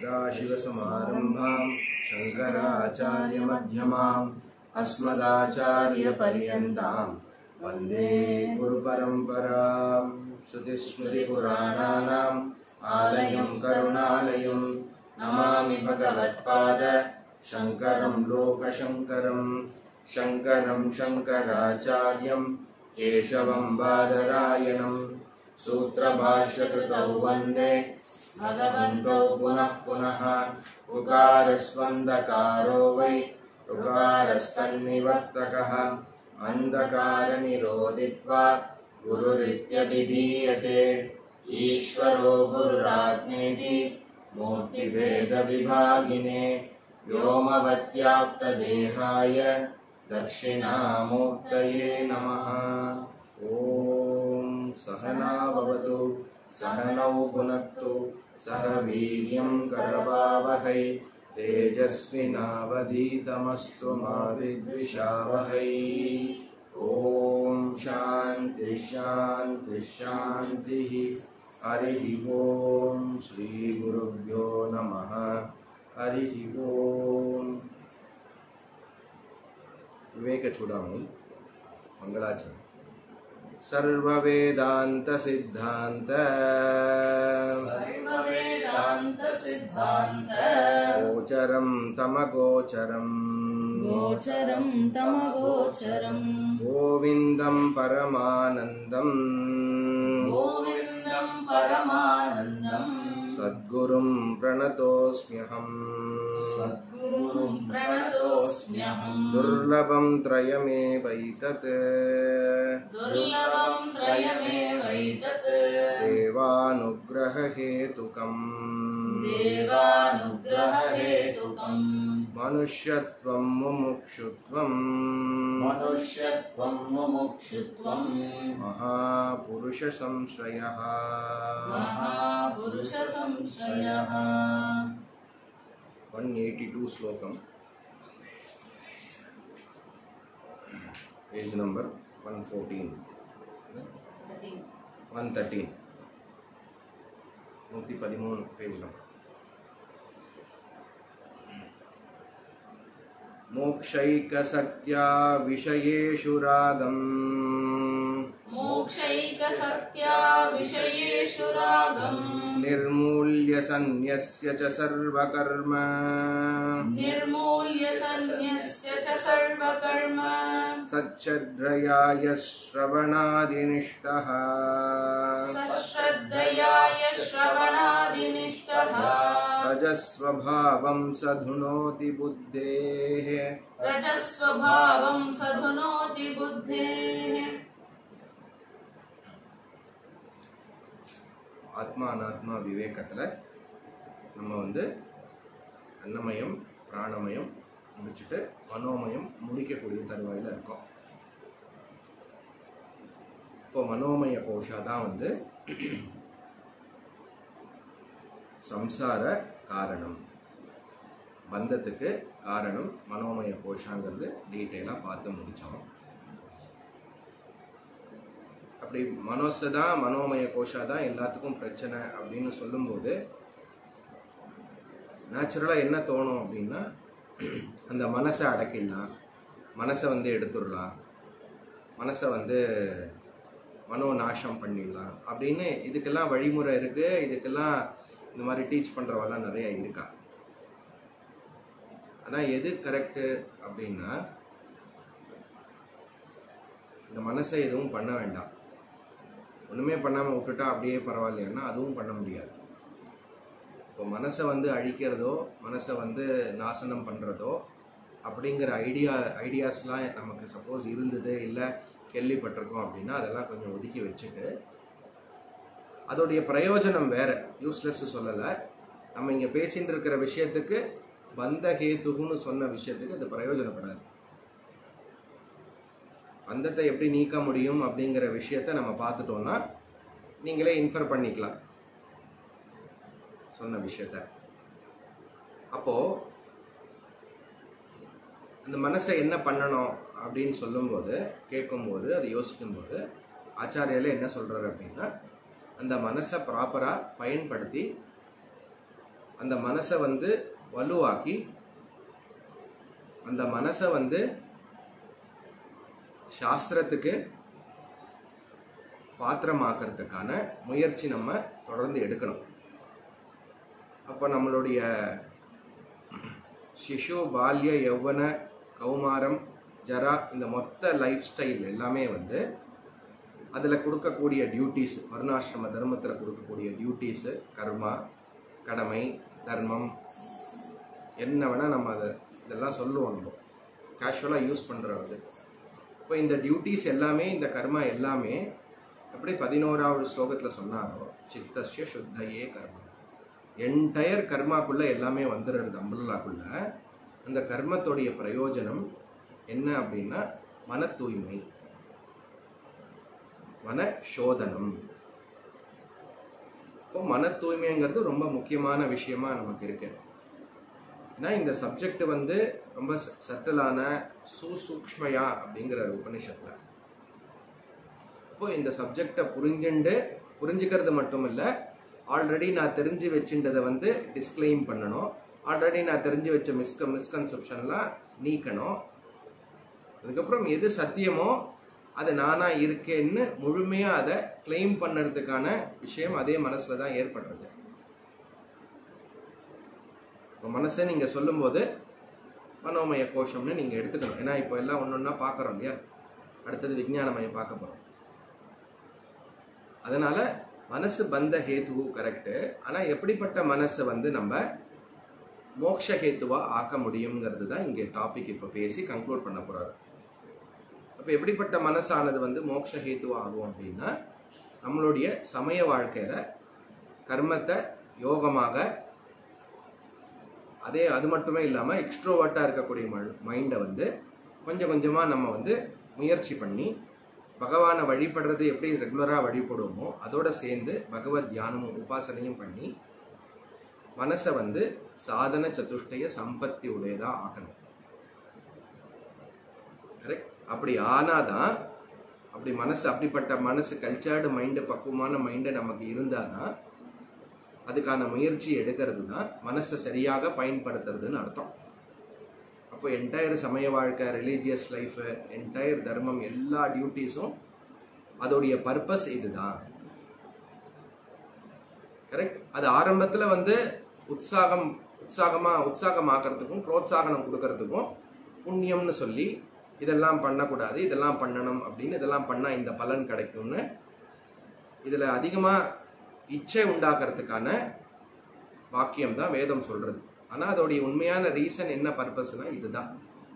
सदाशिवसमारम्भां शङ्कराचार्यमध्यमाम् अस्मदाचार्यपर्यन्तां वन्दे गुरुपरम्पराम् श्रुतिस्मृतिपुराणानाम् आलयं करुणालयं नमामि भगवत्पाद शङ्करं लोकशङ्करं शङ्करं शङ्कराचार्यं केशवं बादरायणं सूत्रभाष्यकृतौ वन्दे भगवन्तौ पुनः पुनः उकारस्वन्दकारो वै ऋकारस्तन्निवर्तकः अन्धकारनिरोधित्वा गुरुरित्यभिधीयते ईश्वरो गुरुराज्ञेति मूर्तिभेदविभागिने व्योमवत्याप्तदेहाय दक्षिणामूर्तये नमः ॐ सहना भवतु सहनौ पुनक्तु सह वीर्यं करवावहै तेजस्विनावधीतमस्तु मा विद्विषावहै ॐ शान्ति शान्ति शान्तिः हरिः ॐ श्रीगुरुभ्यो नमः हरिः ॐ विवेकचूडामणि मङ्गलाचरणम् सर्ववेदान्तसिद्धान्त सर्ववेदान्तसिद्धान्त गोचरं तमगोचरम् गोचरं तमगोचरम् गोविन्दं परमानन्दम् गोविन्दं परमानन्दम् सद्गुरुं प्रणतोऽस्म्यहम् सद्गुरुं प्रणतोऽस्म्यहम् दुर्लभं त्रयमेवैतत् दुर्लभं त्रयमेवैतत् देवानुग्ररहेतुकम् देवानुग्ररहेतुकम् मनुष्यत्वं मुमुक्षुत्वम् मनुष्यत्वं मुमुक्षुत्वम् महापुरुषसंश्रयः महापुरुषसंशयः वन् एय्टि टु श्लोकम् page number one fourteen one thirteen நூற்றி பதிமூணு பேஜ் நம்பர் मोक्षैकसत्या विषयेषु रागम् मोक्षैकसत्या विषयेषु रागम् निर्मूल्य सन्न्यस्य च सर्वकर्म निर्मूल्य सन्न्यस्य च सर्वकर्म सच्छ्रयाय श्रवणादिनिष्टः सश्रद्धयाय श्रवणादिनिष्टः रजस्वभावं सधुनोति बुद्धेः रजस्वभावं सधुनोति बुद्धेः ஆத்மா அனாத்மா விவேகத்தில் நம்ம வந்து அன்னமயம் பிராணமயம் முடிச்சுட்டு மனோமயம் முடிக்கக்கூடிய தருவாயில் இருக்கோம் இப்போ மனோமய கோஷா தான் வந்து சம்சார காரணம் பந்தத்துக்கு காரணம் மனோமய கோஷாங்கிறது டீட்டெயிலாக பார்த்து முடித்தோம் அப்படி மனோசு தான் மனோமய கோஷா தான் எல்லாத்துக்கும் பிரச்சனை அப்படின்னு சொல்லும்போது நேச்சுரலாக என்ன தோணும் அப்படின்னா அந்த மனசை அடக்கிடலாம் மனசை வந்து எடுத்துடலாம் மனசை வந்து மனோ நாசம் பண்ணிடலாம் அப்படின்னு இதுக்கெல்லாம் வழிமுறை இருக்குது இதுக்கெல்லாம் இந்த மாதிரி டீச் பண்ணுறவெல்லாம் நிறைய இருக்கா ஆனால் எது கரெக்டு அப்படின்னா இந்த மனசை எதுவும் பண்ண வேண்டாம் ஒன்றுமே பண்ணாமல் விட்டுட்டா அப்படியே பரவாயில்லைன்னா அதுவும் பண்ண முடியாது இப்போ மனசை வந்து அழிக்கிறதோ மனசை வந்து நாசனம் பண்ணுறதோ அப்படிங்கிற ஐடியா ஐடியாஸ்லாம் நமக்கு சப்போஸ் இருந்தது இல்லை கேள்விப்பட்டிருக்கோம் அப்படின்னா அதெல்லாம் கொஞ்சம் ஒதுக்கி வச்சுட்டு அதோடைய பிரயோஜனம் வேற யூஸ்லெஸ் சொல்லலை நம்ம இங்கே பேசிட்டு இருக்கிற விஷயத்துக்கு பந்த ஹேத்துகுன்னு சொன்ன விஷயத்துக்கு அது பிரயோஜனப்படாது பந்தத்தை எப்படி நீக்க முடியும் அப்படிங்கிற விஷயத்த நம்ம பார்த்துட்டோம்னா நீங்களே இன்ஃபர் பண்ணிக்கலாம் சொன்ன விஷயத்த அப்போ அந்த மனசை என்ன பண்ணணும் அப்படின்னு சொல்லும்போது கேட்கும்போது அதை யோசிக்கும்போது ஆச்சாரியால என்ன சொல்றாரு அப்படின்னா அந்த மனசை ப்ராப்பராக பயன்படுத்தி அந்த மனசை வந்து வலுவாக்கி அந்த மனசை வந்து சாஸ்திரத்துக்கு பாத்திரமாக்கிறதுக்கான முயற்சி நம்ம தொடர்ந்து எடுக்கணும் அப்போ நம்மளுடைய சிசு பால்ய யௌவன கௌமாரம் ஜரா இந்த மொத்த லைஃப் ஸ்டைல் எல்லாமே வந்து அதில் கொடுக்கக்கூடிய டியூட்டிஸ் வர்ணாசிரம தர்மத்தில் கொடுக்கக்கூடிய டியூட்டிஸு கர்மா கடமை தர்மம் என்ன வேணால் நம்ம அதை இதெல்லாம் சொல்லுவோம் நம்ம கேஷுவலாக யூஸ் பண்ணுறது இப்போ இந்த டியூட்டிஸ் எல்லாமே இந்த கர்மா எல்லாமே எப்படி பதினோராவது ஸ்லோகத்தில் சொன்னாரோ சித்தஸ்ய சுத்தையே கர்மா என்டையர் கர்மாக்குள்ள எல்லாமே வந்துடுறது அம்புல்லாக்குள்ள அந்த கர்மத்தோடைய பிரயோஜனம் என்ன அப்படின்னா மன தூய்மை மன சோதனம் இப்போ மன தூய்மைங்கிறது ரொம்ப முக்கியமான விஷயமா நமக்கு இருக்கு ஏன்னா இந்த சப்ஜெக்ட் வந்து ரொம்ப சட்டலான சுசூக்ஷ்மயா அப்படிங்கிற உபனிஷத்துல இப்போ இந்த சப்ஜெக்டை புரிஞ்சுண்டு புரிஞ்சுக்கிறது மட்டும் இல்லை ஆல்ரெடி நான் தெரிஞ்சு வச்சுட்டதை வந்து டிஸ்க்ளைம் பண்ணணும் ஆல்ரெடி நான் தெரிஞ்சு வச்ச மிஸ்க மிஸ்கன்செப்ஷன்லாம் நீக்கணும் அதுக்கப்புறம் எது சத்தியமோ அது நானா இருக்கேன்னு முழுமையா அதை கிளைம் பண்ணுறதுக்கான விஷயம் அதே மனசுல தான் ஏற்படுறது இப்போ மனசை நீங்க சொல்லும்போது மனோமய கோஷம்னு நீங்க எடுத்துக்கணும் ஏன்னா இப்போ எல்லாம் ஒன்று ஒன்றா பார்க்குறோம் இல்லையா அடுத்தது விஞ்ஞானமயம் பார்க்க போறோம் அதனால மனசு பந்த ஹேத்து கரெக்டு ஆனா எப்படிப்பட்ட மனசை வந்து நம்ம மோக்ஷ ஹேத்துவா ஆக்க முடியுங்கிறது தான் இங்கே டாபிக் இப்போ பேசி கன்க்ளூட் பண்ண போறாரு அப்போ எப்படிப்பட்ட மனசானது வந்து மோக்ஷ ஹேத்துவா ஆகும் அப்படின்னா நம்மளுடைய சமய வாழ்க்கையில கர்மத்தை யோகமாக அதே அது மட்டுமே இல்லாமல் எக்ஸ்ட்ரோவர்ட்டாக இருக்கக்கூடிய மைண்டை வந்து கொஞ்சம் கொஞ்சமாக நம்ம வந்து முயற்சி பண்ணி பகவானை வழிபடுறது எப்படி ரெகுலராக வழிபடுவோமோ அதோட சேர்ந்து பகவத் தியானமும் உபாசனையும் பண்ணி மனசை வந்து சாதன சதுஷ்டய சம்பத்தி உடையதா ஆக்கணும் கரெக்ட் அப்படி ஆனாதான் அப்படி மனசு அப்படிப்பட்ட மனசு கல்ச்சர்டு மைண்டு பக்குவமான மைண்டு நமக்கு இருந்தாதான் அதுக்கான முயற்சி எடுக்கிறது தான் மனசை சரியாக பயன்படுத்துறதுன்னு அர்த்தம் அப்போ என்டையர் சமய வாழ்க்கை ரிலீஜியஸ் லைஃப் என்டையர் தர்மம் எல்லா டியூட்டிஸும் அதோடைய பர்பஸ் இதுதான் கரெக்ட் அது ஆரம்பத்தில் வந்து உற்சாகம் உற்சாகமா உற்சாகமாக்குறதுக்கும் புரோத்சாகனம் கொடுக்கறதுக்கும் புண்ணியம்னு சொல்லி இதெல்லாம் பண்ணக்கூடாது இதெல்லாம் பண்ணணும் அப்படின்னு இதெல்லாம் பண்ணா இந்த பலன் கிடைக்கும்னு இதுல அதிகமா இச்சை உண்டாக்குறதுக்கான வாக்கியம் தான் வேதம் சொல்றது ஆனா அதோடைய உண்மையான ரீசன் என்ன பர்பஸ்னா இதுதான்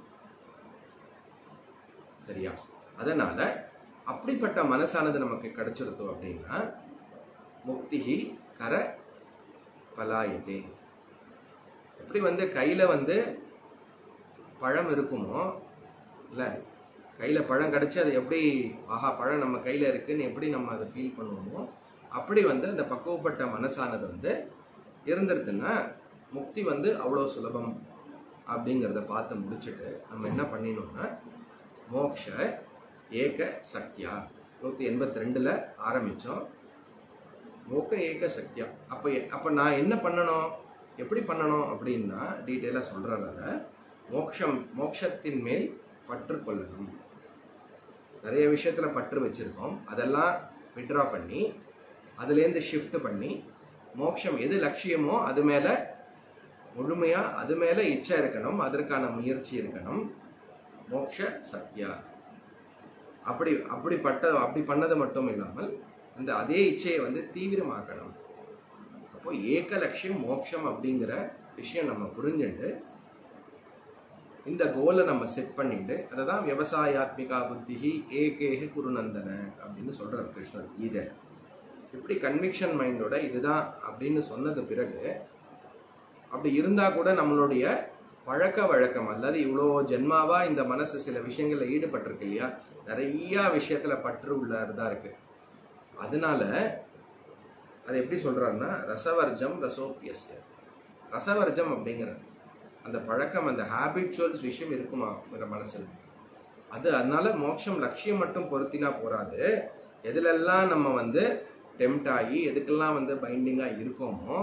சரியா அதனால அப்படிப்பட்ட மனசானது நமக்கு கிடைச்சிருத்தோ அப்படின்னா முக்திகி கர பலாயதே எப்படி வந்து கையில வந்து பழம் இருக்குமோ இல்ல கையில பழம் கிடைச்சி அது எப்படி ஆஹா பழம் நம்ம கையில இருக்குன்னு எப்படி நம்ம அதை ஃபீல் பண்ணுவோமோ அப்படி வந்து அந்த பக்குவப்பட்ட மனசானது வந்து இருந்துருதுன்னா முக்தி வந்து அவ்வளோ சுலபம் அப்படிங்கிறத பார்த்து முடிச்சுட்டு நம்ம என்ன பண்ணினோம்னா மோக்ஷ ஏக சக்தியா நூற்றி எண்பத்தி ரெண்டில் ஆரம்பித்தோம் மோக்க ஏக சக்தியா அப்போ அப்போ நான் என்ன பண்ணணும் எப்படி பண்ணணும் அப்படின்னா டீட்டெயிலாக சொல்கிறதால மோக்ஷம் மோக்ஷத்தின் மேல் பற்று கொள்ளணும் நிறைய விஷயத்தில் பற்று வச்சுருக்கோம் அதெல்லாம் விட்ரா பண்ணி அதுலேருந்து ஷிஃப்ட் பண்ணி மோட்சம் எது லட்சியமோ அது மேலே முழுமையாக அது மேலே இச்சை இருக்கணும் அதற்கான முயற்சி இருக்கணும் மோக்ஷ சத்யா அப்படி அப்படிப்பட்ட அப்படி பண்ணது மட்டும் இல்லாமல் அந்த அதே இச்சையை வந்து தீவிரமாக்கணும் அப்போ ஏக லட்சியம் மோட்சம் அப்படிங்கிற விஷயம் நம்ம புரிஞ்சுட்டு இந்த கோலை நம்ம செட் பண்ணிட்டு அதை தான் விவசாயாத்மிகா புத்திஹி ஏகேக குருநந்தன அப்படின்னு சொல்றார் கிருஷ்ணர் கீதை இப்படி கன்விக்ஷன் மைண்டோட இதுதான் அப்படின்னு சொன்னது பிறகு அப்படி இருந்தா கூட நம்மளுடைய பழக்க வழக்கம் அல்லது இவ்வளோ ஜென்மாவா இந்த மனசு சில விஷயங்கள்ல ஈடுபட்டிருக்கு இல்லையா நிறைய விஷயத்துல பற்று உள்ளதா இருக்கு அதனால அது எப்படி சொல்றாருன்னா ரசவர்ஜம் ரசோபியஸ் ரசவர்ஜம் அப்படிங்கிற அந்த பழக்கம் அந்த ஹேபிச்சுவல்ஸ் விஷயம் இருக்குமா உங்க மனசுல அது அதனால மோட்சம் லட்சியம் மட்டும் பொருத்தினா போறாது எதுலெல்லாம் நம்ம வந்து டெம்ட் ஆகி எதுக்கெல்லாம் வந்து பைண்டிங்காக இருக்கோமோ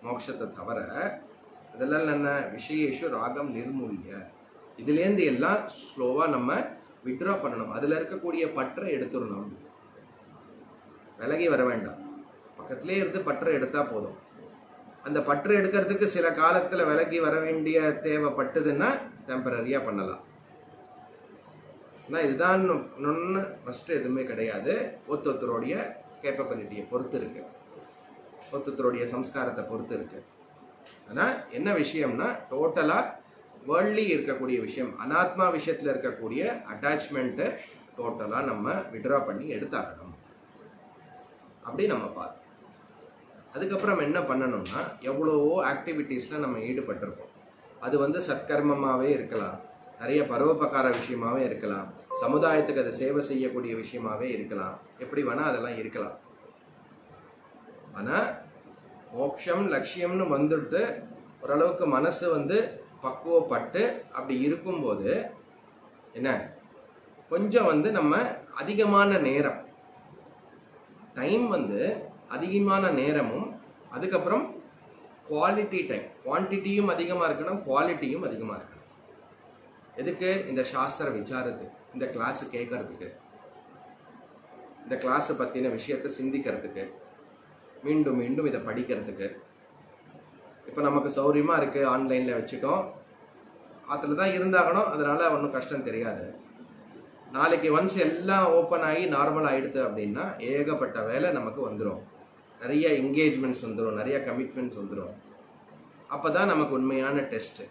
மோட்சத்தை தவிர இதெல்லாம் என்ன விஷயேஷு ராகம் நிர்மூலிய இதுலேருந்து எல்லாம் ஸ்லோவாக நம்ம வித்ட்ரா பண்ணணும் அதில் இருக்கக்கூடிய பற்றை எடுத்துடணும் விலகி வர வேண்டாம் பக்கத்திலே இருந்து பற்றை எடுத்தா போதும் அந்த பற்று எடுக்கிறதுக்கு சில காலத்தில் விலகி வர வேண்டிய தேவைப்பட்டதுன்னா டெம்பரரியாக பண்ணலாம் ஆனால் இதுதான் ஒன்று ஃபஸ்ட்டு எதுவுமே கிடையாது ஒருத்தொருத்தருடைய கேப்பபிலிட்டியை பொறுத்து இருக்கு ஒருத்தருடைய சம்ஸ்காரத்தை பொறுத்து இருக்கு ஆனால் என்ன விஷயம்னா டோட்டலாக வேர்ல்ட்லி இருக்கக்கூடிய விஷயம் அனாத்மா விஷயத்தில் இருக்கக்கூடிய அட்டாச்மெண்ட்டை டோட்டலாக நம்ம விட்ரா பண்ணி எடுத்தாகணும் அப்படி நம்ம பார்த்து அதுக்கப்புறம் என்ன பண்ணணும்னா எவ்வளவோ ஆக்டிவிட்டீஸில் நம்ம ஈடுபட்டிருக்கோம் அது வந்து சத்கர்மமாகவே இருக்கலாம் நிறைய பரோபகார விஷயமாவே இருக்கலாம் சமுதாயத்துக்கு அது சேவை செய்யக்கூடிய விஷயமாவே இருக்கலாம் எப்படி வேணா அதெல்லாம் இருக்கலாம் ஆனா மோட்சம் லட்சியம்னு வந்துட்டு ஓரளவுக்கு மனசு வந்து பக்குவப்பட்டு அப்படி இருக்கும்போது என்ன கொஞ்சம் வந்து நம்ம அதிகமான நேரம் டைம் வந்து அதிகமான நேரமும் அதுக்கப்புறம் குவாலிட்டி டைம் குவான்டிட்டியும் அதிகமாக இருக்கணும் குவாலிட்டியும் அதிகமாக இருக்கணும் எதுக்கு இந்த சாஸ்திர விசாரத்துக்கு இந்த கிளாஸ் கேட்கறதுக்கு இந்த கிளாஸை பற்றின விஷயத்தை சிந்திக்கிறதுக்கு மீண்டும் மீண்டும் இதை படிக்கிறதுக்கு இப்போ நமக்கு சௌரியமாக இருக்குது ஆன்லைனில் வச்சுட்டோம் அதில் தான் இருந்தாகணும் அதனால ஒன்றும் கஷ்டம் தெரியாது நாளைக்கு ஒன்ஸ் எல்லாம் ஓப்பன் ஆகி நார்மல் ஆயிடுது அப்படின்னா ஏகப்பட்ட வேலை நமக்கு வந்துடும் நிறைய என்கேஜ்மெண்ட்ஸ் வந்துடும் நிறைய கமிட்மெண்ட்ஸ் வந்துடும் அப்போ தான் நமக்கு உண்மையான டெஸ்ட்டு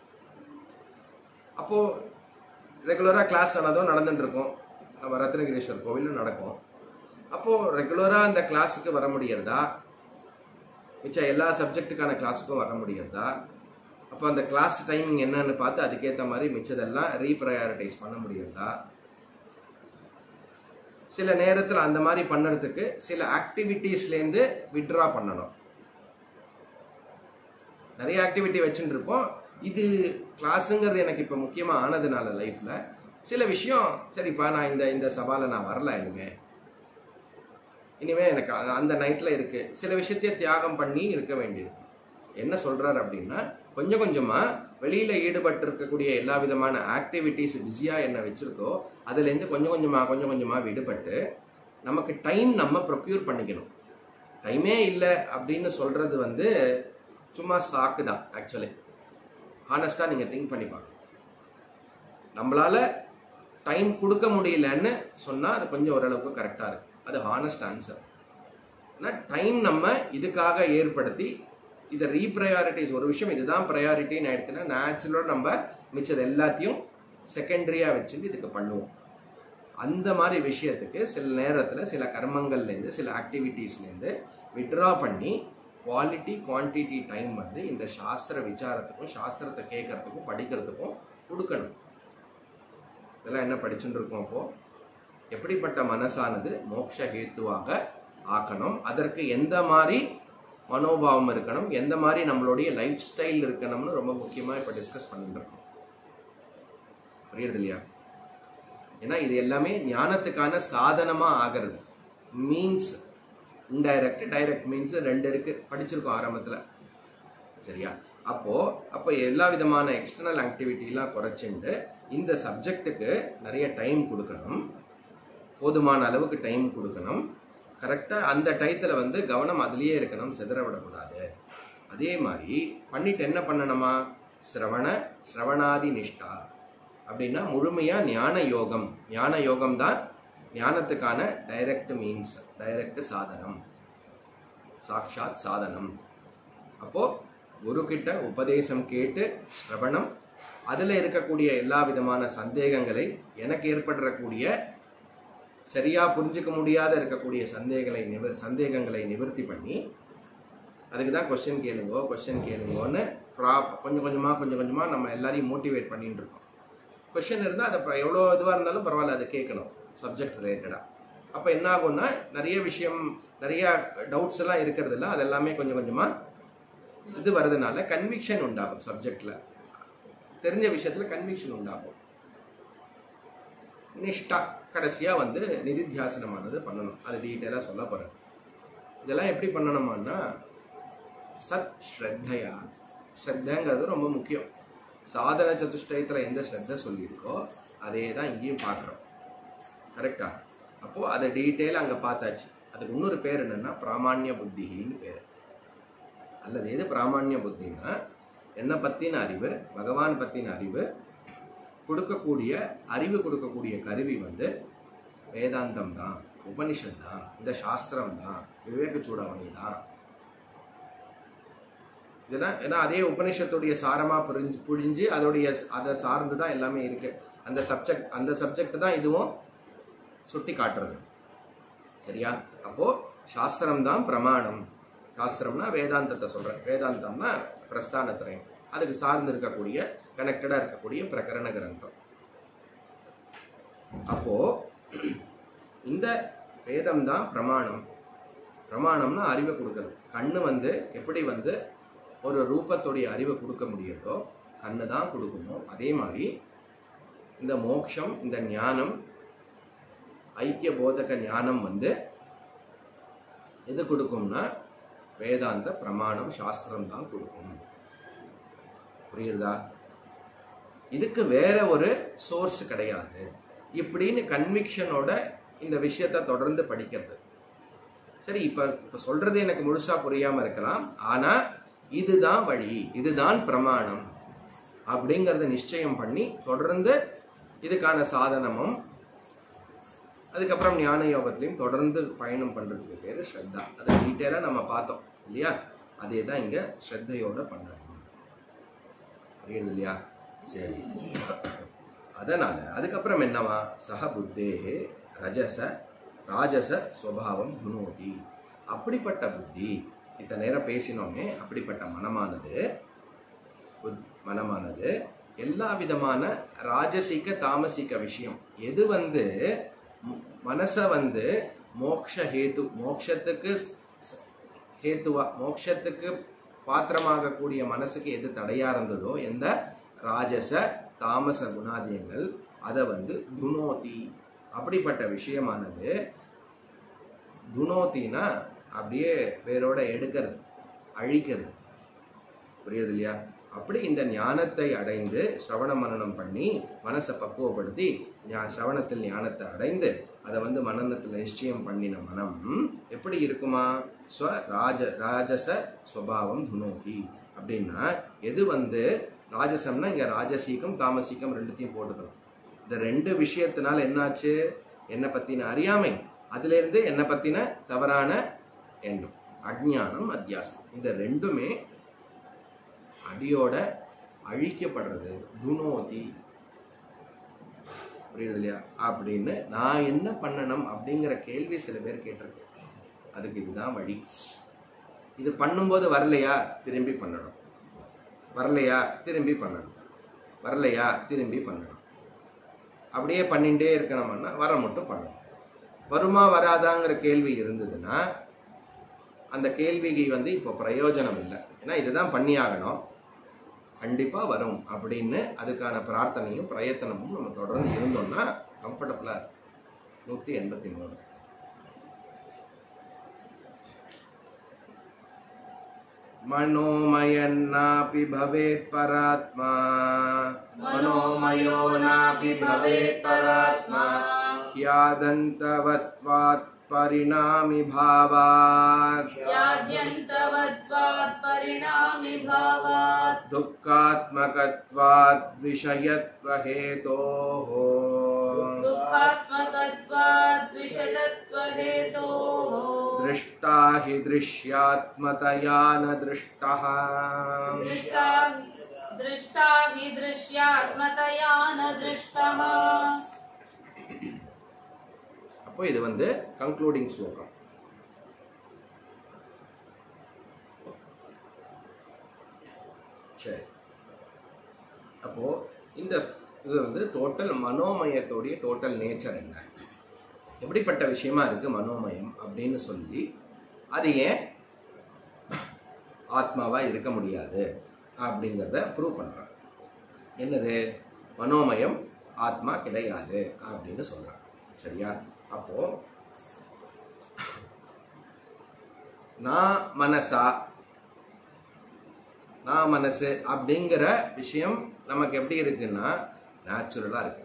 அப்போது ரெகுலராக கிளாஸ் ஆனதும் நடந்துட்டு இருக்கும் நம்ம ரத்னகிரீஸ்வர் கோவிலும் நடக்கும் அப்போது ரெகுலராக அந்த கிளாஸுக்கு வர முடியறதா மிச்சம் எல்லா சப்ஜெக்ட்டுக்கான கிளாஸுக்கும் வர முடியறதா அப்போ அந்த கிளாஸ் டைமிங் என்னன்னு பார்த்து அதுக்கேற்ற மாதிரி மிச்சதெல்லாம் ரீப்ரையாரிட்டைஸ் பண்ண முடியறதா சில நேரத்தில் அந்த மாதிரி பண்ணுறதுக்கு சில ஆக்டிவிட்டீஸ்லேருந்து விட்ரா பண்ணணும் நிறைய ஆக்டிவிட்டி வச்சுட்டு இருப்போம் இது கிளாஸுங்கிறது எனக்கு இப்போ முக்கியமாக ஆனதுனால லைஃப்பில் சில விஷயம் சரிப்பா நான் இந்த இந்த சவாலை நான் வரல இனிமே இனிமே எனக்கு அ- அந்த நைட்டில் இருக்கு சில விஷயத்தையே தியாகம் பண்ணி இருக்க வேண்டியது என்ன சொல்றாரு அப்படின்னா கொஞ்சம் கொஞ்சமா வெளியில ஈடுபட்டு இருக்கக்கூடிய எல்லா விதமான ஆக்டிவிட்டிஸ் பிஸியா என்ன வச்சிருக்கோ அதுல இருந்து கொஞ்சம் கொஞ்சமா கொஞ்சம் கொஞ்சமா விடுபட்டு நமக்கு டைம் நம்ம ப்ரொக்யூர் பண்ணிக்கணும் டைமே இல்லை அப்படின்னு சொல்றது வந்து சும்மா சாக்கு தான் ஆக்சுவலி ஹானஸ்டாக நீங்கள் திங்க் பண்ணி பாருங்க நம்மளால டைம் கொடுக்க முடியலன்னு சொன்னால் அது கொஞ்சம் ஓரளவுக்கு கரெக்டாக இருக்கு அது ஹானஸ்ட் ஆன்சர் ஆனால் டைம் நம்ம இதுக்காக ஏற்படுத்தி இதை ரீப்ரையாரிட்டிஸ் ஒரு விஷயம் இதுதான் ப்ரையாரிட்டின்னு ஆயிடுச்சுன்னா நேச்சுரலாக நம்ம மிச்சது எல்லாத்தையும் செகண்டரியாக வச்சுட்டு இதுக்கு பண்ணுவோம் அந்த மாதிரி விஷயத்துக்கு சில நேரத்தில் சில கர்மங்கள்லேருந்து சில ஆக்டிவிட்டீஸ்லேருந்து விட்ரா பண்ணி குவாலிட்டி குவான்டிட்டி டைம் வந்து இந்த சாஸ்திர விசாரத்துக்கும் சாஸ்திரத்தை கேட்கறதுக்கும் படிக்கிறதுக்கும் கொடுக்கணும் இதெல்லாம் என்ன படிச்சுட்டு இருக்கோம் அப்போ எப்படிப்பட்ட மனசானது மோட்ச ஹேத்துவாக ஆக்கணும் அதற்கு எந்த மாதிரி மனோபாவம் இருக்கணும் எந்த மாதிரி நம்மளுடைய லைஃப் ஸ்டைல் இருக்கணும்னு ரொம்ப முக்கியமாக இப்போ டிஸ்கஸ் பண்ணிட்டு இருக்கோம் புரியுறது இல்லையா ஏன்னா இது எல்லாமே ஞானத்துக்கான சாதனமா ஆகிறது மீன்ஸ் இன்டைரக்ட் டைரக்ட் மீன்ஸ் ரெண்டு இருக்கு படிச்சிருக்கோம் ஆரம்பத்துல சரியா அப்போ அப்போ எல்லா விதமான எக்ஸ்டர்னல் ஆக்டிவிட்டிலாம் குறைச்சிண்டு இந்த சப்ஜெக்ட்டுக்கு நிறைய டைம் கொடுக்கணும் போதுமான அளவுக்கு டைம் கொடுக்கணும் கரெக்டாக அந்த டயத்தில் வந்து கவனம் அதுலேயே இருக்கணும் சிதற விடக்கூடாது அதே மாதிரி பண்ணிட்டு என்ன பண்ணணுமா சிரவண சிரவணாதி நிஷ்டா அப்படின்னா முழுமையாக ஞான யோகம் ஞான யோகம் தான் ஞானத்துக்கான டைரக்ட் மீன்ஸ் டைரக்ட் சாதனம் சாக்ஷாத் சாதனம் அப்போ குரு கிட்ட உபதேசம் கேட்டு சிரவணம் அதில் இருக்கக்கூடிய எல்லா விதமான சந்தேகங்களை எனக்கு ஏற்படக்கூடிய சரியா புரிஞ்சுக்க முடியாத இருக்கக்கூடிய சந்தேகங்களை நிவர் சந்தேகங்களை நிவர்த்தி பண்ணி அதுக்கு தான் கொஸ்டின் கேளுங்கோ கொஸ்டின் கேளுங்கோன்னு ப்ரா கொஞ்சம் கொஞ்சமாக கொஞ்சம் கொஞ்சமாக நம்ம எல்லாரையும் மோட்டிவேட் பண்ணிட்டு இருக்கோம் கொஸ்டின் இருந்தால் அதை ப- எவ்வளோ இதுவாக இருந்தாலும் பரவாயில்ல அதை கேட்கணும் சப்ஜெக்ட் ரிலேட்டடாக அப்போ என்ன ஆகும்னா நிறைய விஷயம் நிறைய டவுட்ஸ் எல்லாம் இருக்கிறதுல அது எல்லாமே கொஞ்சம் கொஞ்சமாக இது வரதுனால கன்விக்ஷன் உண்டாகும் சப்ஜெக்டில் தெரிஞ்ச விஷயத்தில் கன்விக்ஷன் உண்டாகும் நிஷ்டா கடைசியாக வந்து நிதித்தியாசனமானது பண்ணணும் அது டீட்டெயிலாக சொல்ல போகிறேன் இதெல்லாம் எப்படி பண்ணணுமான்னா சத் ஸ்ரத்தையா ஸ்ரத்தைங்கிறது ரொம்ப முக்கியம் சாதன சதுஷ்டயத்தில் எந்த ஸ்ரத்த சொல்லியிருக்கோ அதே தான் இங்கேயும் பார்க்குறோம் கரெக்டா அப்போது அதை டீட்டெயில் அங்கே பார்த்தாச்சு அதுக்கு இன்னொரு பேர் என்னன்னா பிராமான்ய புத்தின்னு பேர் அல்லது எது பிராமான்ய புத்தின்னா என்னை பற்றின அறிவு பகவான் பற்றின அறிவு கொடுக்கக்கூடிய அறிவு கொடுக்கக்கூடிய கருவி வந்து வேதாந்தம் தான் உபனிஷத் தான் இந்த சாஸ்திரம் தான் விவேக சூடாமணி தான் இதெல்லாம் ஏன்னா அதே உபனிஷத்துடைய சாரமா புரிஞ்சு புரிஞ்சு அதோடைய அதை சார்ந்து தான் எல்லாமே இருக்கு அந்த சப்ஜெக்ட் அந்த சப்ஜெக்ட் தான் இதுவும் சுட்டி காட்டுறது சரியா அப்போ சாஸ்திரம் தான் பிரமாணம் சாஸ்திரம்னா வேதாந்தத்தை சொல்றேன் வேதாந்தம்னா பிரஸ்தானத்துறை அதுக்கு சார்ந்து இருக்கக்கூடிய கனெக்டடா இருக்கக்கூடிய பிரகரண கிரந்தம் அப்போ இந்த வேதம் தான் பிரமாணம் பிரமாணம்னா அறிவை கொடுக்கறது கண்ணு வந்து எப்படி வந்து ஒரு ரூபத்துடைய அறிவை கொடுக்க முடியுதோ கண்ணு தான் கொடுக்கணும் அதே மாதிரி இந்த மோக்ஷம் இந்த ஞானம் ஐக்கிய போதக ஞானம் வந்து எது கொடுக்கும்னா வேதாந்த பிரமாணம் சாஸ்திரம் தான் கொடுக்கும் புரியுதா இதுக்கு வேற ஒரு சோர்ஸ் கிடையாது இப்படின்னு கன்விக்ஷனோட இந்த விஷயத்தை தொடர்ந்து படிக்கிறது சரி இப்ப இப்ப சொல்றது எனக்கு முழுசா புரியாம இருக்கலாம் ஆனா இதுதான் வழி இதுதான் பிரமாணம் அப்படிங்கறத நிச்சயம் பண்ணி தொடர்ந்து இதுக்கான சாதனமும் அதுக்கப்புறம் ஞான யோகத்திலையும் தொடர்ந்து பயணம் பண்றதுக்கு பேரு ஸ்ரத்தா அதை டீட்டெயிலா நம்ம பார்த்தோம் இல்லையா அதே தான் இங்க ஸ்ரத்தையோட பண்ணணும் புரியுது இல்லையா சரி அதனால அதுக்கப்புறம் என்னவா சக புத்தே ரஜச ராஜச ஸ்வபாவம் குணோதி அப்படிப்பட்ட புத்தி இத்தனை நேரம் பேசினோமே அப்படிப்பட்ட மனமானது புத்- மனமானது எல்லா விதமான ராஜசிக தாமசிக விஷயம் எது வந்து ம- மனச வந்து மோக்ஷ ஹேது மோக்ஷத்துக்கு ஸ்- ஹேத்துவா மோக்ஷத்துக்கு பாத்திரமாகக்கூடிய மனசுக்கு எது தடையா இருந்ததோ எந்த ராஜச தாமச குணாதியங்கள் அதை வந்து துனோதி அப்படிப்பட்ட விஷயமானது துனோத்தினா அப்படியே வேரோட எடுக்கிறது அழிக்கிறது புரியுது இல்லையா அப்படி இந்த ஞானத்தை அடைந்து சிரவண மனனம் பண்ணி மனசை பக்குவப்படுத்தி ஞா- சிரவணத்தில் ஞானத்தை அடைந்து அதை வந்து மனநத்தில் நிச்சயம் பண்ணின மனம் எப்படி இருக்குமா ஸ்வ ராஜ ராஜச சுவாவம் துனோகி அப்படின்னா எது வந்து ராஜசம்னா இங்க ராஜசீகம் தாமசீகம் ரெண்டுத்தையும் போட்டுக்கணும் இந்த ரெண்டு விஷயத்தினால என்னாச்சு என்னை பத்தின அறியாமை அதுல இருந்து என்னை பத்தின தவறான எண்ணம் அஜ்ஞானம் அத்தியாசம் இந்த ரெண்டுமே அடியோட அழிக்கப்படுறது துனோதி புரியுது இல்லையா அப்படின்னு நான் என்ன பண்ணணும் அப்படிங்கிற கேள்வி சில பேர் கேட்டிருக்கேன் அதுக்கு இதுதான் வழி இது பண்ணும்போது வரலையா திரும்பி பண்ணணும் வரலையா திரும்பி பண்ணணும் வரலையா திரும்பி பண்ணணும் அப்படியே பண்ணிட்டே இருக்கணும்னா வர மட்டும் பண்ணணும் வருமா வராதாங்கிற கேள்வி இருந்ததுன்னா அந்த கேள்விக்கு வந்து இப்போ பிரயோஜனம் இல்லை ஏன்னா இதுதான் பண்ணியாகணும் கண்டிப்பா வரும் அப்படின்னு அதுக்கான பிரார்த்தனையும் பிரயத்தனமும் நம்ம தொடர்ந்து இருந்தோம்னா கம்ஃபர்டபுளா இருக்கும் நூத்தி எண்பத்தி மூணு मनोमयन्नापि भवेत् परात्मा मनोमयो नापि भवेत् परात्मा ह्यादन्तवत्वात् परिणामि भावात् याद्यन्तवत्वात् परिणामि भावात् दुःखात्मकत्वात् विषयत्वहेतोः दुःखात्मकत्वात् विशदत्वहेतोः दृष्टा हि दृश्यात्मतया न दृष्टः दृष्टा दृष्टा हि दृश्यात्मतया न दृष्टः அப்போ இது வந்து கன்க்ளூடிங் ஸ்லோகம் சரி அப்போ இந்த இது வந்து டோட்டல் மனோமயத்தோடைய டோட்டல் நேச்சர் என்ன எப்படிப்பட்ட விஷயமா இருக்கு மனோமயம் அப்படின்னு சொல்லி அது ஏன் ஆத்மாவா இருக்க முடியாது அப்படிங்கிறத ப்ரூவ் பண்றாங்க என்னது மனோமயம் ஆத்மா கிடையாது அப்படின்னு சொல்றாங்க சரியா அப்போ நான் மனசா நான் மனசு அப்படிங்கிற விஷயம் நமக்கு எப்படி இருக்குன்னா நேச்சுரலா இருக்கு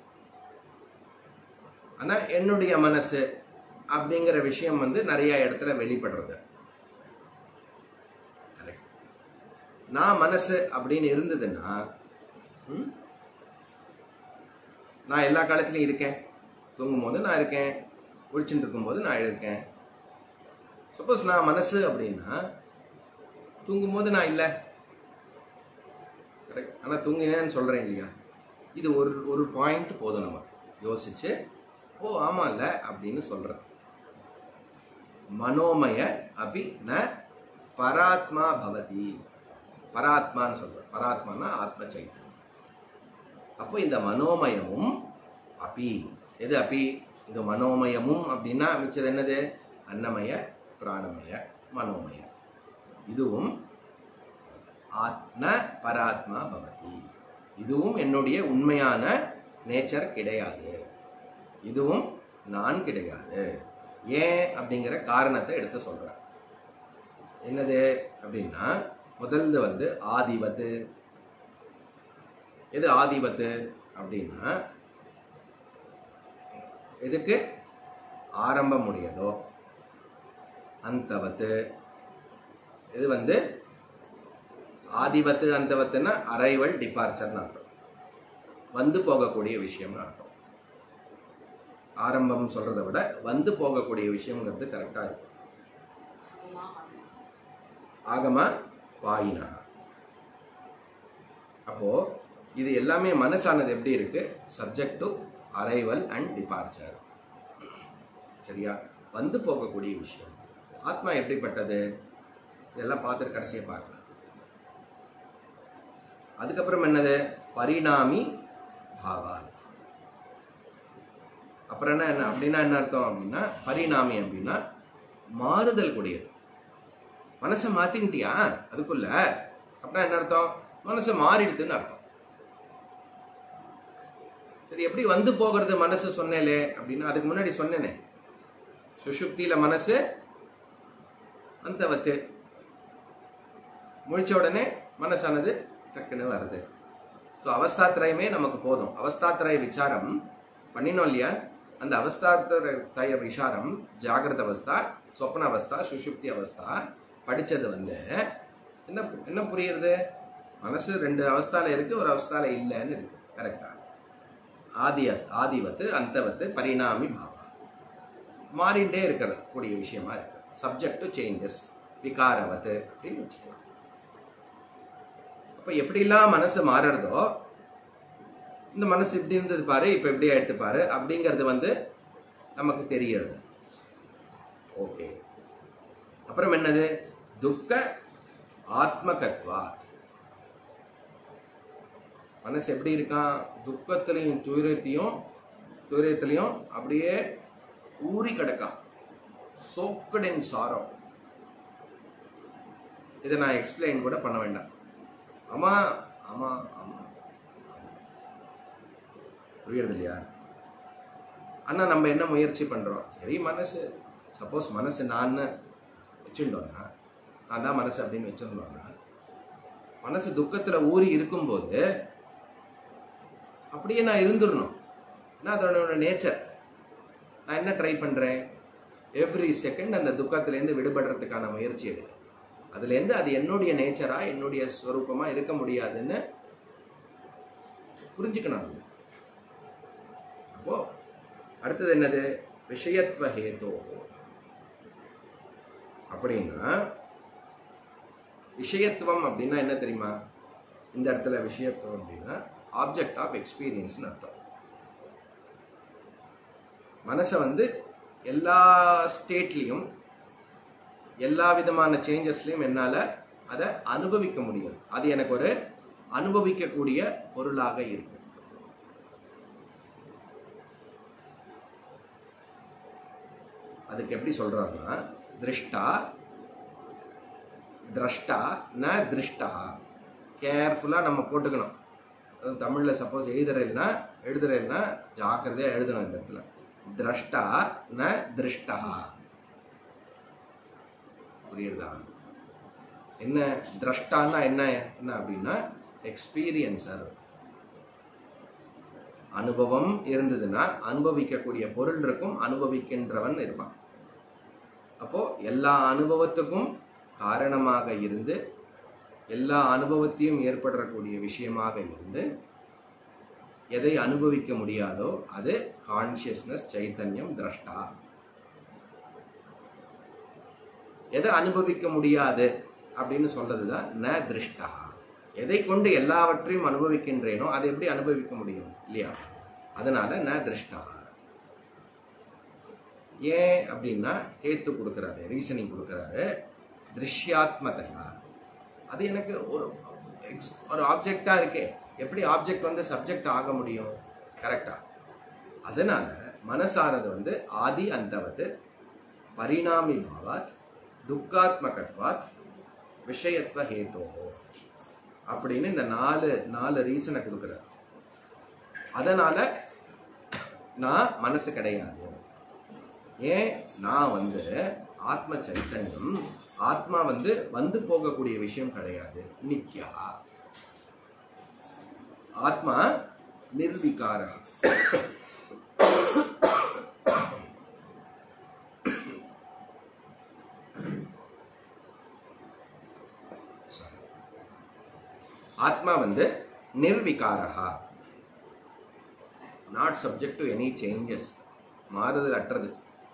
ஆனா என்னுடைய மனசு அப்படிங்கிற விஷயம் வந்து நிறைய இடத்துல வெளிப்படுறது Correct. நான் மனசு அப்படின்னு இருந்ததுன்னா ம், நான் எல்லா காலத்துலயும் இருக்கேன் தூங்கும் போது நான் இருக்கேன் குளிச்சுட்டு இருக்கும்போது நான் இருக்கேன் சப்போஸ் நான் மனசு அப்படின்னா தூங்கும் போது நான் இல்லை கரெக்ட் ஆனால் தூங்கினேன்னு சொல்கிறேன் இல்லையா இது ஒரு ஒரு பாயிண்ட் போதும் நம்ம யோசிச்சு ஓ ஆமாம்ல அப்படின்னு சொல்கிறது மனோமய அபி ந பராத்மா பவதி பராத்மான்னு சொல்ற பராத்மானா ஆத்ம சைத்தன்யம் அப்போ இந்த மனோமயமும் அபி எது அபி இந்த மனோமயமும் அப்படின்னா மிச்சது என்னது அன்னமய பிராணமய மனோமய இதுவும் ஆத்ம பராத்மா பவதி இதுவும் என்னுடைய உண்மையான நேச்சர் கிடையாது இதுவும் நான் கிடையாது ஏன் அப்படிங்கிற காரணத்தை எடுத்து சொல்றேன் என்னது அப்படின்னா முதல்ல வந்து ஆதிபத்து எது ஆதிபத்து அப்படின்னா எதுக்கு ஆரம்பம் உடையதோ அந்தவத்து இது வந்து ஆதிபத்து அந்தவத்துன்னா அரைவல் டிபார்ச்சர்னு அர்த்தம் வந்து போகக்கூடிய விஷயம்னு அர்த்தம் ஆரம்பம் சொல்றதை விட வந்து போகக்கூடிய விஷயங்கிறது கரெக்டா இருக்கும் ஆகம வாயினா அப்போ இது எல்லாமே மனசானது எப்படி இருக்கு subject to arrival and departure சரியா வந்து போகக்கூடிய விஷயம் ஆத்மா எப்படிப்பட்டது இதெல்லாம் பார்த்துட்டு கடைசியை பார்க்கலாம் அதுக்கப்புறம் என்னது பரிணாமி பாவா அப்புறம் என்ன என்ன அப்படின்னா என்ன அர்த்தம் அப்படின்னா பரிணாமி அப்படின்னா மாறுதல் கூடியது மனசை மாத்திக்கிட்டியா அதுக்குள்ள அப்படின்னா என்ன அர்த்தம் மனசு மாறிடுதுன்னு அர்த்தம் சரி எப்படி வந்து போகிறது மனசு சொன்னேலே அப்படின்னா அதுக்கு முன்னாடி சொன்னேனே சுஷுப்தியில மனசு அந்தவத்து முழிச்ச உடனே மனசானது டக்குன்னு வருது ஸோ அவஸ்தாத்திரயமே நமக்கு போதும் அவஸ்தாத்திரய விசாரம் பண்ணினோம் இல்லையா அந்த அவஸ்தாத்திரய விசாரம் ஜாகிரத அவஸ்தா சொப்ன அவஸ்தா சுஷுப்தி அவஸ்தா படிச்சது வந்து என்ன என்ன புரியுறது மனசு ரெண்டு அவஸ்தால இருக்கு ஒரு அவஸ்தால இல்லைன்னு இருக்கு கரெக்டா ஆதி ஆதிவத்து அந்தவத்து பரிணாமி பாவா மாறிண்டே இருக்கிற கூடிய விஷயமா இருக்கு சப்ஜெக்ட் டு சேஞ்சஸ் விகாரவத்து அப்படின்னு வச்சுக்கலாம் அப்ப எப்படிலாம் மனசு மாறுறதோ இந்த மனசு இப்படி இருந்தது பாரு இப்ப எப்படி ஆயிடுத்து பாரு அப்படிங்கிறது வந்து நமக்கு தெரிகிறது ஓகே அப்புறம் என்னது துக்க ஆத்மகத்வா மனசு எப்படி இருக்கான் துக்கத்திலையும் துயரத்தையும் துயரத்திலையும் அப்படியே ஊறி கிடக்கான் சோக்கட் இன் சாரம் இதை நான் எக்ஸ்பிளைன் கூட பண்ண வேண்டாம் ஆமா ஆமா ஆமா புரியுறது இல்லையா அண்ணா நம்ம என்ன முயற்சி பண்றோம் சரி மனசு சப்போஸ் மனசு நான் வச்சுட்டோம்னா நான் தான் மனசு அப்படின்னு வச்சிருந்தோம்னா மனசு துக்கத்துல ஊறி இருக்கும்போது அப்படியே நான் இருந்துடணும் ஏன்னா அதோட நேச்சர் நான் என்ன ட்ரை பண்றேன் எவ்ரி செகண்ட் அந்த துக்கத்திலேருந்து விடுபடுறதுக்கான முயற்சி எடு அதுலேருந்து அது என்னுடைய நேச்சரா என்னுடைய ஸ்வரூபமா இருக்க முடியாதுன்னு புரிஞ்சுக்கணும் அது. அப்போ அடுத்தது என்னது விஷயத்துவ ஹேதோ அப்படின்னா விஷயத்துவம் அப்படின்னா என்ன தெரியுமா இந்த இடத்துல விஷயத்துவம் அப்படின்னா ஆப்ஜெக்ட் ஆஃப் எக்ஸ்பீரியன்ஸ்னு அர்த்தம் மனசை வந்து எல்லா ஸ்டேட்லேயும் எல்லா விதமான சேஞ்சஸ்லையும் என்னால் அதை அனுபவிக்க முடியும் அது எனக்கு ஒரு அனுபவிக்கக்கூடிய பொருளாக இருக்கு அதுக்கு எப்படி சொல்றாருன்னா திருஷ்டா திரஷ்டா ந திருஷ்டா கேர்ஃபுல்லாக நம்ம போட்டுக்கணும் அதுவும் தமிழில் சப்போஸ் எழுதுறேன்னா எழுதுறேன்னா ஜாக்கிரதையாக எழுதணும் இந்த இடத்துல திரஷ்டா ந திருஷ்டா புரியுதா என்ன திரஷ்டான்னா என்ன என்ன அப்படின்னா எக்ஸ்பீரியன்சர் அனுபவம் இருந்ததுன்னா அனுபவிக்கக்கூடிய பொருள் இருக்கும் அனுபவிக்கின்றவன் இருப்பான் அப்போ எல்லா அனுபவத்துக்கும் காரணமாக இருந்து எல்லா அனுபவத்தையும் ஏற்படக்கூடிய விஷயமாக இருந்து எதை அனுபவிக்க முடியாதோ அது கான்சியஸ்னஸ் சைத்தன்யம் திரஷ்டா எதை அனுபவிக்க முடியாது அப்படின்னு சொல்றதுதான் ந திருஷ்டா எதை கொண்டு எல்லாவற்றையும் அனுபவிக்கின்றேனோ அதை எப்படி அனுபவிக்க முடியும் இல்லையா அதனால ந திருஷ்டா ஏன் அப்படின்னா ஹேத்து கொடுக்குறாரு ரீசனிங் கொடுக்குறாரு திருஷ்யாத்மதா அது எனக்கு ஒரு ex- ஒரு ஆப்ஜெக்டா இருக்கே எப்படி ஆப்ஜெக்ட் வந்து சப்ஜெக்ட் ஆக முடியும் கரெக்டா அதனால மனசானது வந்து ஆதி அந்தவது பரிணாமி பாவாத் துக்காத்மகத்வாத் விஷயத்வ ஹேதோ அப்படின்னு இந்த நாலு நாலு ரீசனை கொடுக்குறார் அதனால நான் மனசு கிடையாது ஏன் நான் வந்து ஆத்ம சைத்தன்யம் ஆத்மா வந்து வந்து போகக்கூடிய விஷயம் கிடையாது நித்யா ஆத்மா நிர்விகாரா Sorry. ஆத்மா வந்து நிர்விகாரா not subject to any changes மாறுதல் அற்றது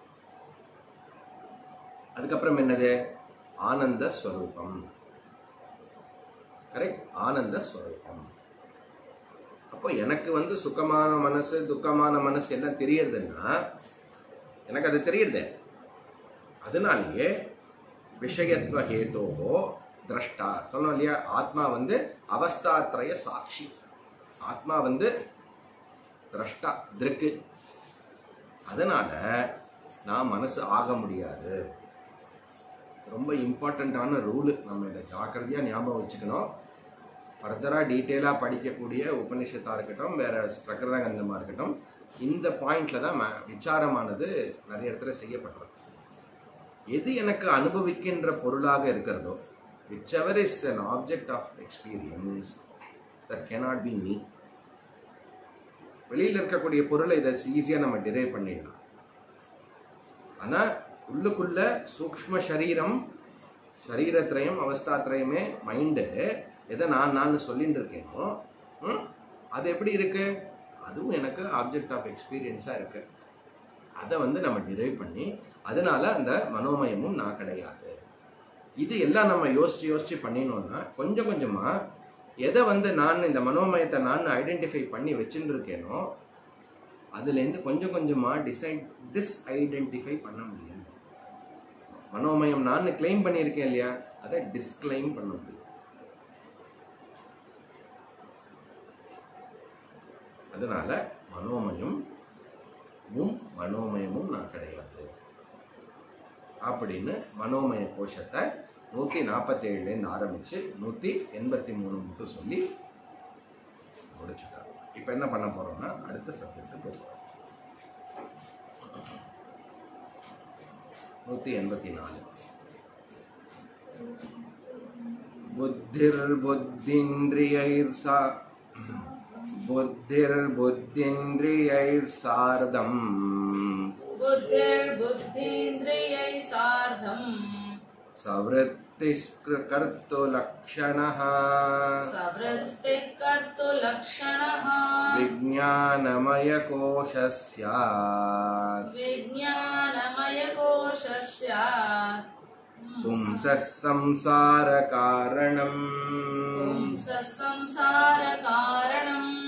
அதுக்கப்புறம் என்னது ஆனந்த ஸ்வரூபம் கரெக்ட் ஆனந்த ஸ்வரூபம் அப்போ எனக்கு வந்து சுகமான மனசு துக்கமான மனசு எல்லாம் தெரியறதுன்னா எனக்கு அது தெரியுது அதனாலேயே விஷயத்துவ ஹேதோகோ திரஷ்டா சொன்னோம் இல்லையா ஆத்மா வந்து அவஸ்தாத்ரய சாட்சி ஆத்மா வந்து திரஷ்டா திருக்கு அதனால நான் மனசு ஆக முடியாது ரொம்ப இம்பார்ட்டண்ட்டான ரூலு நம்ம இதை ஜாக்கிரதையாக ஞாபகம் வச்சுக்கணும் ஃபர்தராக டீட்டெயிலாக படிக்கக்கூடிய உபனிஷத்தாக இருக்கட்டும் வேற பிரகிருதகந்தமாக இருக்கட்டும் இந்த பாயிண்ட்ல தான் ம- விசாரமானது நிறைய இடத்துல செய்யப்படுறது எது எனக்கு அனுபவிக்கின்ற பொருளாக இருக்கிறதோ whichever is an object of experience that cannot be me வெளியில் இருக்கக்கூடிய பொருளை இதை ஈஸியாக நம்ம டிரைவ் பண்ணிடலாம் ஆனால் உள்ளுக்குள்ள சூக்ஷ்ம சரீரம் சரீரத்திரயம் அவஸ்தாத்திரயமே மைண்டு எதை நான் நான் சொல்லிட்டு இருக்கேனோ ம், அது எப்படி இருக்கு அதுவும் எனக்கு ஆப்ஜெக்ட் ஆஃப் எக்ஸ்பீரியன்ஸாக இருக்கு அதை வந்து நம்ம டிரைவ் பண்ணி அதனால அந்த மனோமயமும் நான் கிடையாது இது எல்லாம் நம்ம யோசிச்சு யோசிச்சு பண்ணினோம்னா கொஞ்சம் கொஞ்சமா எதை வந்து நான் இந்த மனோமயத்தை நான் ஐடென்டிஃபை பண்ணி வச்சுட்டு இருக்கேனோ அதுலேருந்து கொஞ்சம் கொஞ்சமா டிசைட் டிஸ்ஐடென்டிஃபை பண்ண முடியும் மனோமயம் நான் கிளைம் பண்ணியிருக்கேன் இல்லையா அதை டிஸ்கிளைம் பண்ண முடியும் அதனால மனோமயம் மும் மனோமயமும் நான் கிடையாது அப்படின்னு மனோமய கோஷத்தை நூத்தி நாற்பத்தேழுலேருந்து ஆரம்பிச்சு நூத்தி எண்பத்தி மூணு மட்டும் சொல்லி முடிச்சுட்டாங்க இப்போ என்ன பண்ண போறோம்னா அடுத்த சப்ஜெக்ட் போகிறோம் நூத்தி எண்பத்தி நாலு बुद्धिर्बुद्धीन्द्रियैर्सा बुद्धिर्बुद्धीन्द्रियैर्सार्धम् बुद्धिर्बुद्धीन्द्रियै सार्धम् सवृत्तिस्कृकर्तुलक्षणः सवृत्तिः कर्तुलक्षणः विज्ञानमयकोशः स्यात् विज्ञानमयकोशस्य पुंसः संसारकारणम् पुंसः संसारकारणम्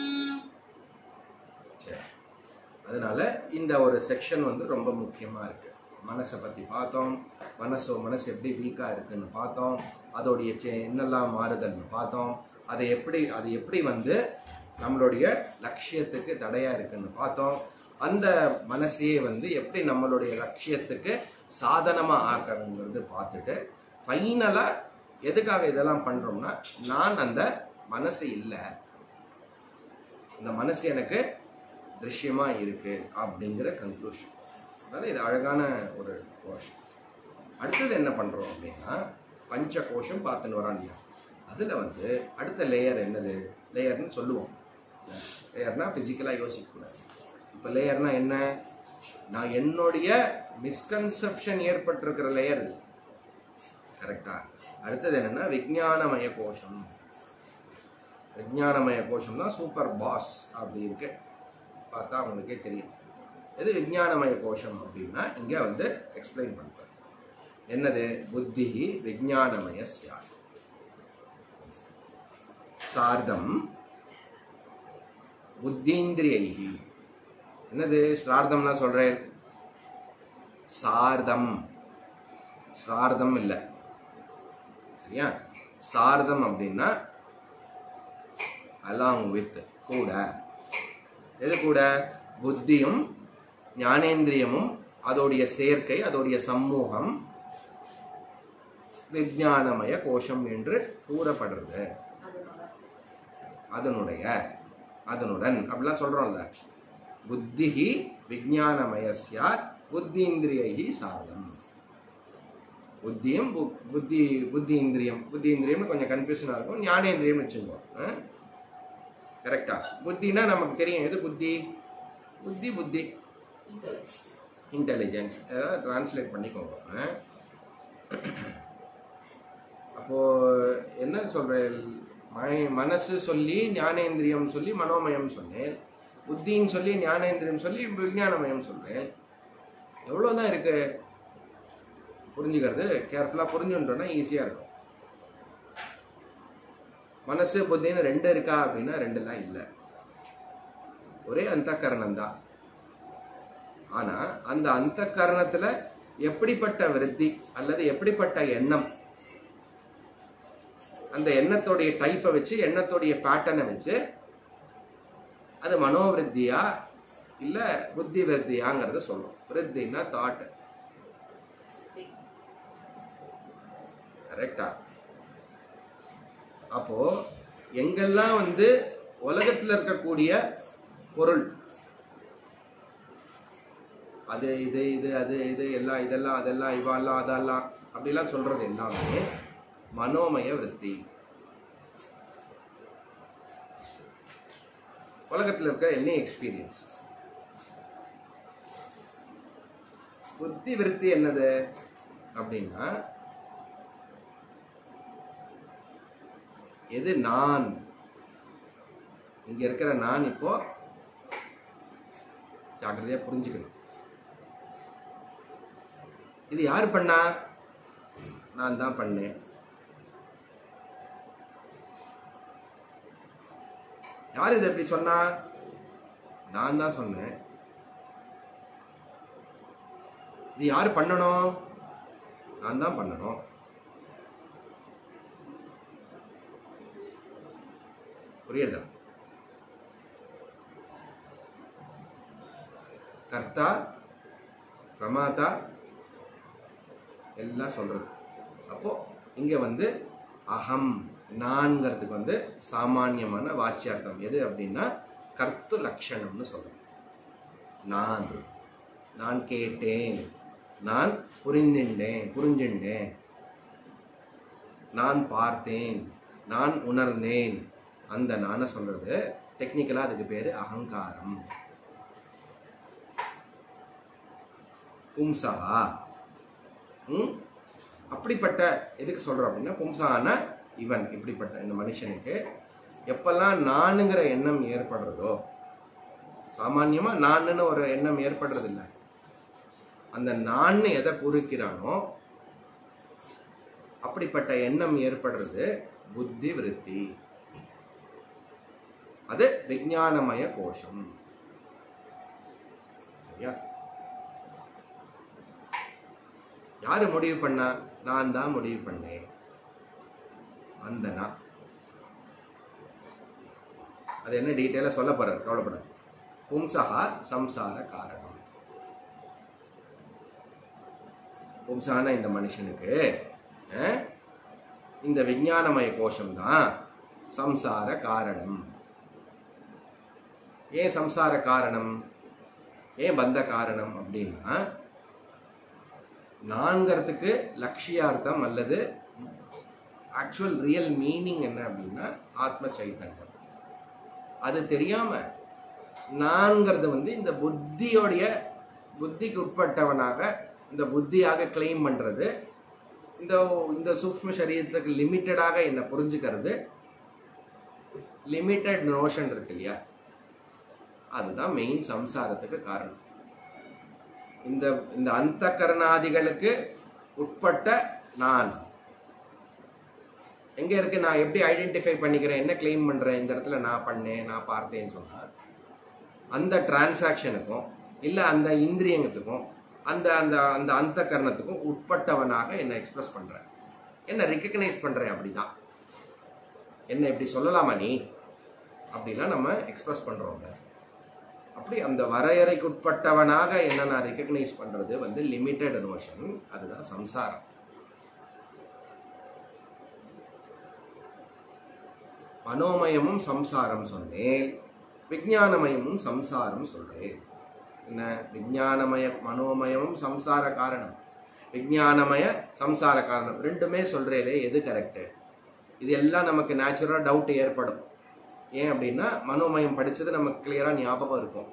சரி. அதனால இந்த ஒரு செக்ஷன் வந்து ரொம்ப முக்கியமா இருக்கு மனசை பத்தி பார்த்தோம் மனசோ மனசு எப்படி வீக்கா இருக்குன்னு பார்த்தோம் அதோடைய சே- என்னெல்லாம் மாறுதல்னு பார்த்தோம் அதை எப்படி அது எப்படி வந்து நம்மளுடைய லட்சியத்துக்கு தடையா இருக்குன்னு பார்த்தோம் அந்த மனசையே வந்து எப்படி நம்மளுடைய லட்சியத்துக்கு சாதனமா ஆக்கணுங்கிறது பார்த்துட்டு ஃபைனலா எதுக்காக இதெல்லாம் பண்றோம்னா நான் அந்த மனசு இல்லை இந்த மனசு எனக்கு திருஷ்யமா இருக்கு அப்படிங்கிற கன்க்ளூஷன் அதனால இது அழகான ஒரு கோஷம் அடுத்தது என்ன பண்றோம் அப்படின்னா பஞ்ச கோஷம் பார்த்துன்னு வரான் இல்லையா அதில் வந்து அடுத்த லேயர் என்னது லேயர்னு சொல்லுவோம் லேயர்னா ஃபிசிக்கலாக யோசிக்கக்கூடாது இப்போ லேயர்னா என்ன நான் என்னுடைய மிஸ்கன்செப்ஷன் ஏற்பட்டிருக்கிற லேயர் இது கரெக்டா அடுத்தது என்னன்னா விஞ்ஞானமய கோஷம் விஞ்ஞானமய கோஷம் தான் சூப்பர் பாஸ் அப்படி இருக்கு பார்த்தா உங்களுக்கே தெரியும் எது விஞ்ஞானமய கோஷம் அப்படின்னா இங்க வந்து எக்ஸ்பிளைன் பண்றேன் என்னது புத்தி விஞ்ஞானமய சியாத் சார்தம் புத்தீந்திரியைகி என்னது ஸ்ரார்த்தம்னா சொல்றேன் சார்தம் சார்தம் இல்லை சரியா சார்தம் அப்படின்னா அலாங் வித் கூட எது கூட புத்தியும் ஞானேந்திரியமும் அதோடைய சேர்க்கை அதோடைய சமூகம் விஞ்ஞானமய கோஷம் என்று கூறப்படுறது அதனுடைய அதனுடன் அப்படிலாம் சொல்றோம்ல புத்திஹி விஞ்ஞானமயஸ்யாத் புத்தீந்திரியைஹி சாதம் புத்தியும் பு- புத்தி புத்தி இந்திரியம் புத்தி இந்திரியம்னு கொஞ்சம் கன்ஃபியூஷனாக இருக்கும் ஞானேந்திரியம்னு வச்சுக்கோங்க கரெக்டா புத்தினா நமக்கு தெரியும் எது புத்தி புத்தி புத்தி இன்டெலிஜென்ஸ் ஏதாவது டிரான்ஸ்லேட் பண்ணிக்கோங்க ஆ? அப்போ என்ன சொல்றேன் ம- மனசு சொல்லி ஞானேந்திரியம் சொல்லி மனோமயம் சொன்னேன் புத்தின்னு சொல்லி ஞானேந்திரியம் சொல்லி விஞ்ஞானமயம் சொல்றேன் எவ்வளோதான் இருக்கு புரிஞ்சுக்கிறது கேர்ஃபுல்லாக புரிஞ்சுட்டோம்னா ஈஸியாக இருக்கும் மனசு புத்தின்னு ரெண்டு இருக்கா அப்படின்னா ரெண்டுலாம் இல்லை ஒரே அந்த கரணம் தான் ஆனா அந்த அந்த கரணத்துல எப்படிப்பட்ட விருத்தி அல்லது எப்படிப்பட்ட எண்ணம் அந்த எண்ணத்தோடைய டைப்பை வச்சு எண்ணத்தோடைய பேட்டர்னை வச்சு அது மனோவிருத்தியா இல்ல புத்தி விருத்தியாங்கிறத சொல்றோம் விருத்தின்னா தாட் கரெக்டா அப்போ எங்கெல்லாம் வந்து உலகத்துல இருக்கக்கூடிய பொருள் அது இது இது அது இது எல்லாம் இதெல்லாம் அதெல்லாம் இவாலாம் அதெல்லாம் அப்படிலாம் சொல்றது எல்லாமே மனோமய விருத்தி உலகத்துல இருக்க எனி எக்ஸ்பீரியன்ஸ் புத்தி விருத்தி என்னது அப்படின்னா எது நான் இங்க இருக்கிற நான் இப்போ ஜாக்கிரதையா புரிஞ்சுக்கணும் இது யார் பண்ணா நான் தான் பண்ணேன் யார் இதை எப்படி சொன்னா நான் தான் சொன்னேன் இது யார் பண்ணணும் நான் தான் பண்ணணும் புரியுதா கர்த்தா பிரமாதா எல்லாம் சொல்றது அப்போ இங்க வந்து அகம் நான்கிறதுக்கு வந்து சாமானியமான வாச்சியார்த்தம் எது அப்படின்னா கர்த்து லட்சணம்னு சொல்றோம் நான் நான் கேட்டேன் நான் புரிந்தின்றேன் புரிஞ்சின்றேன் நான் பார்த்தேன் நான் உணர்ந்தேன் அந்த நானை சொல்றது டெக்னிக்கலா அதுக்கு பேரு அகங்காரம் பும்சா ம்? அப்படிப்பட்ட எதுக்கு சொல்றோம் அப்படின்னா பும்சான இவன் இப்படிப்பட்ட இந்த மனுஷனுக்கு எப்பெல்லாம் நானுங்கிற எண்ணம் ஏற்படுறதோ சாமான்யமா நானுன்னு ஒரு எண்ணம் ஏற்படுறது இல்ல அந்த நான் எதை குறிக்கிறானோ அப்படிப்பட்ட எண்ணம் ஏற்படுறது புத்தி விருத்தி அது விஞ்ஞானமய கோஷம் சரியா யாரு முடிவு பண்ணா நான் தான் முடிவு பண்ணேன் அந்த நான் அது என்ன டீட்டெயிலாக சொல்ல போறாரு கவலைப்படாது பும்சகா சம்சார காரணம் பும்சான இந்த மனுஷனுக்கு அஹ், இந்த விஞ்ஞானமய கோஷம் தான் சம்சார காரணம் ஏன் சம்சார காரணம் ஏன் பந்த காரணம் அப்படின்னா நான்கிறதுக்கு லட்சியார்த்தம் அல்லது ஆக்சுவல் ரியல் மீனிங் என்ன அப்படின்னா ஆத்ம சைத்தன்யம் அது தெரியாம நான்கிறது வந்து இந்த புத்தியோடைய புத்திக்கு உட்பட்டவனாக இந்த புத்தியாக கிளைம் பண்றது இந்த இந்த சூக்ஷ்ம சரீரத்துக்கு லிமிட்டடாக என்ன புரிஞ்சுக்கிறது லிமிட்டட் நோஷன் இருக்கு இல்லையா அதுதான் மெயின் சம்சாரத்துக்கு காரணம் இந்த இந்த அந்த கரணாதிகளுக்கு உட்பட்ட நான் எங்க இருக்கு நான் எப்படி ஐடென்டிஃபை பண்ணிக்கிறேன் என்ன கிளைம் பண்றேன் இந்த இடத்துல நான் பண்ணேன் நான் பார்த்தேன்னு சொன்னா அந்த டிரான்சாக்ஷனுக்கும் இல்ல அந்த இந்திரியங்கத்துக்கும் அந்த அந்த அந்த அந்த கரணத்துக்கும் உட்பட்டவனாக என்ன எக்ஸ்பிரஸ் பண்றேன் என்ன ரெக்கக்னைஸ் பண்றேன் அப்படிதான் என்ன இப்படி சொல்லலாமா நீ அப்படிலாம் நம்ம எக்ஸ்பிரஸ் பண்றோம் அப்படி அந்த வரையறைக்கு உட்பட்டவனாக என்ன நான் ரெக்கக்னைஸ் பண்றது வந்து லிமிட்டட் நோஷன் அதுதான் சம்சாரம் மனோமயமும் சம்சாரம் சொன்னேன் விஞ்ஞானமயமும் சம்சாரம் சொல்றேன் என்ன விஞ்ஞானமய மனோமயமும் சம்சார காரணம் விஞ்ஞானமய சம்சார காரணம் ரெண்டுமே சொல்றேலே எது கரெக்டு இது எல்லாம் நமக்கு நேச்சுரலாக டவுட் ஏற்படும் ஏன் அப்படின்னா மனோமயம் படிச்சது நமக்கு கிளியரா ஞாபகம் இருக்கும்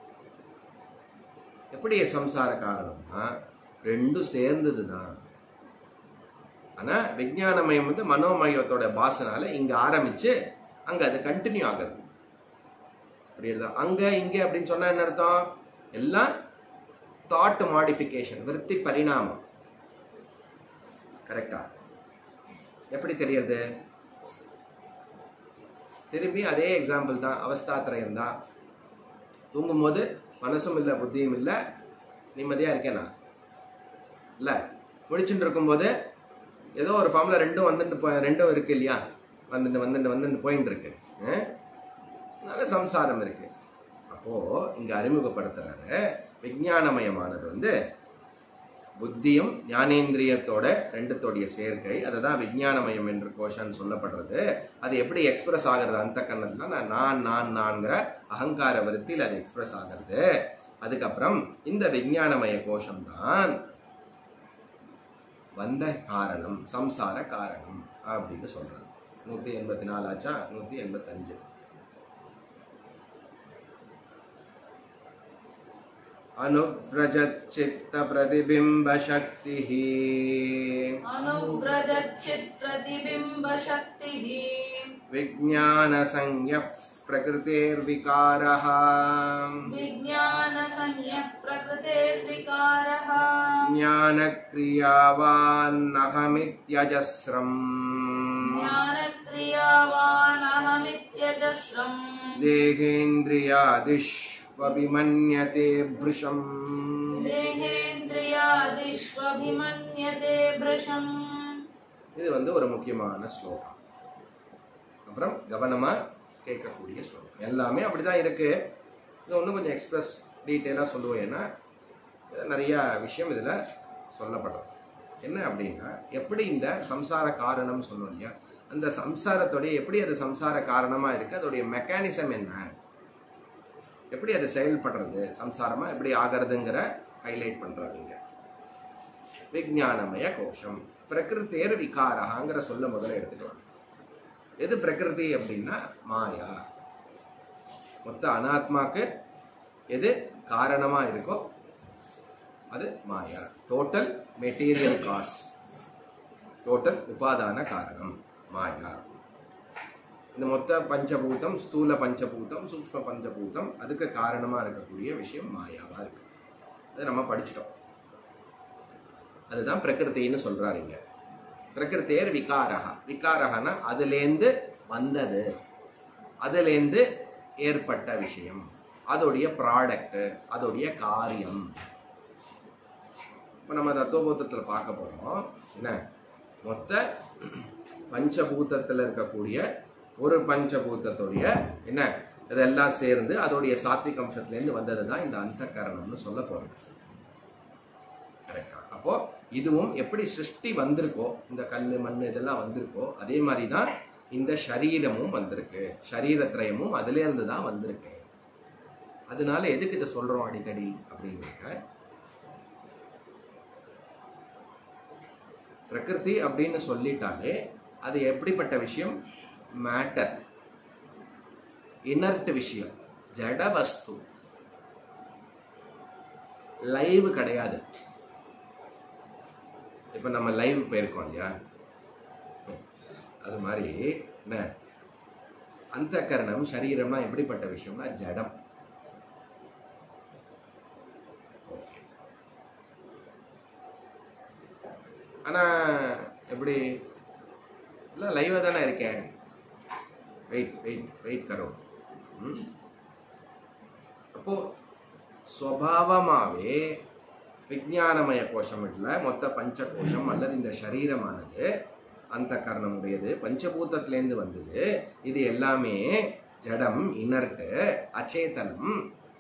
எப்படி சம்சார காரணம்னா ரெண்டும் சேர்ந்தது தான் ஆனா விஞ்ஞானமயம் வந்து மனோமயத்தோட பாசனால இங்க ஆரம்பிச்சு அங்க அது கண்டினியூ ஆகுது புரியுதா அங்க இங்க அப்படின்னு சொன்னா என்ன அர்த்தம் எல்லாம் தாட் மாடிஃபிகேஷன் விருத்தி பரிணாமம் கரெக்டா எப்படி தெரியுது திரும்பி அதே எக்ஸாம்பிள் தான் அவஸ்தாத்திரயம் தான் தூங்கும்போது மனசும் இல்லை புத்தியும் இல்லை நிம்மதியா இருக்கேன் நான் இல்ல முடிச்சுட்டு இருக்கும்போது ஏதோ ஒரு ஃபார்ம்ல ரெண்டும் வந்துட்டு போய் ரெண்டும் இருக்கு இல்லையா வந்துட்டு வந்துட்டு வந்துட்டு போயிட்டு இருக்கு அஹ்? நல்ல சம்சாரம் இருக்கு அப்போ இங்க அறிமுகப்படுத்துறாரு விஞ்ஞானமயமானது வந்து புத்தியும் ஞானேந்திரியத்தோட ரெண்டுத்தோடைய சேர்க்கை அதை தான் விஞ்ஞானமயம் என்று கோஷான்னு சொல்லப்படுறது அது எப்படி எக்ஸ்பிரஸ் ஆகிறது அந்த கண்ணத்துல நான் நான் நான் நான்கிற அகங்கார விருத்தியில் அது எக்ஸ்பிரஸ் ஆகிறது அதுக்கப்புறம் இந்த விஞ்ஞானமய கோஷம் தான் வந்த காரணம் சம்சார காரணம் அப்படின்னு சொல்றாங்க நூத்தி எண்பத்தி நாலு ஆச்சா நூத்தி எண்பத்தஞ்சு अनुव्रजच्चित्त प्रतिबिम्बशक्तिः अनुव्रजच्चित्प्रतिबिम्बशक्तिः विज्ञानसंज्ञः प्रकृतेर्विकारः विज्ञानसंज्ञः प्रकृतेर्विकारः ज्ञानक्रियावान्नहमित्यजस्रम् ज्ञानक्रियावानहमित्यजस्रम् देहेन्द्रियादिष्वभिमन्यते भृशम् देहेन्द्रियादिष्वभिमन्यते भृशम् இது வந்து ஒரு முக்கியமான ஸ்லோகம் அப்புறம் கவனமா கேட்கக்கூடிய ஸ்லோகம் எல்லாமே அப்படிதான் இருக்கு இது இன்னும் கொஞ்சம் எக்ஸ்பிரஸ் டீட்டெயிலாக சொல்லுவோம் ஏன்னா இது நிறைய விஷயம் இதுல சொல்லப்படும் என்ன அப்படின்னா எப்படி இந்த சம்சார காரணம் சொன்னோம் இல்லையா அந்த சம்சாரத்தோடைய எப்படி அது சம்சார காரணமா இருக்கு அதோடைய மெக்கானிசம் என்ன எப்படி அது செயல்படுறது சம்சாரமா எப்படி ஆகிறதுங்கிற ஹைலைட் பண்றாங்க விஜானமய கோஷம் பிரகிருத்தேர் விகாரகாங்கிற சொல்ல முதல்ல எடுத்துக்கலாம் எது பிரகிருதி அப்படின்னா மாயா மொத்த அனாத்மாக்கு எது காரணமா இருக்கோ அது maya total material cause total உபாதான காரணம் மாயா இந்த மொத்த பஞ்சபூதம் ஸ்தூல பஞ்சபூதம் சூக்ஷ்ம பஞ்சபூதம் அதுக்கு காரணமா இருக்கக்கூடிய விஷயம் மாயாவா இருக்கு அது நம்ம படிச்சிட்டோம் அதுதான் பிரகிருத்தின்னு சொல்றாரு இங்க பிரகிருத்தேர் விகாரஹா விகாரஹனா அதுலேருந்து வந்தது அதுலேருந்து ஏற்பட்ட விஷயம் அதோடைய ப்ராடக்ட் அதோடைய காரியம் இப்போ நம்ம தத்துவபூதத்தில் பார்க்க போறோம் என்ன மொத்த பஞ்சபூதத்தில் இருக்கக்கூடிய ஒரு பஞ்சபூதத்துடைய என்ன இதெல்லாம் சேர்ந்து அதோடைய சாத்விக அம்சத்துலேருந்து வந்தது தான் இந்த அந்த கரணம்னு சொல்ல போறோம் கரெக்டா அப்போ இதுவும் எப்படி சிருஷ்டி வந்திருக்கோ இந்த கல் மண் இதெல்லாம் வந்திருக்கோ அதே மாதிரி தான் இந்த சரீரமும் வந்திருக்கு சரீரத்திரயமும் அதுல இருந்து தான் வந்திருக்கு அதனால எதுக்கு இதை சொல்றோம் அடிக்கடி அப்படின்னாக்க பிரகிருதி அப்படின்னு சொல்லிட்டாலே அது எப்படிப்பட்ட விஷயம் மேட்டர் இனர்ட் விஷயம் ஜட வஸ்து லைவ் கிடையாது இப்ப நம்ம லைவ் போயிருக்கோம் இல்லையா அது மாதிரி என்ன அந்த கரணம் சரீரம்னா எப்படிப்பட்ட விஷயம்னா ஜடம் Okay. ஆனா எப்படி இல்லை லைவாக தானே இருக்கேன் வெயிட் வெயிட் வெயிட் கரோ ம்? அப்போ ஸ்வபாவமாவே விஞ்ஞானமய கோஷம் இல்லை மொத்த பஞ்ச கோஷம் அல்லது இந்த சரீரமானது அந்த கரணமுடையது பஞ்சபூதத்திலேருந்து வந்தது இது எல்லாமே ஜடம் இனர்ட்டு அச்சேதனம்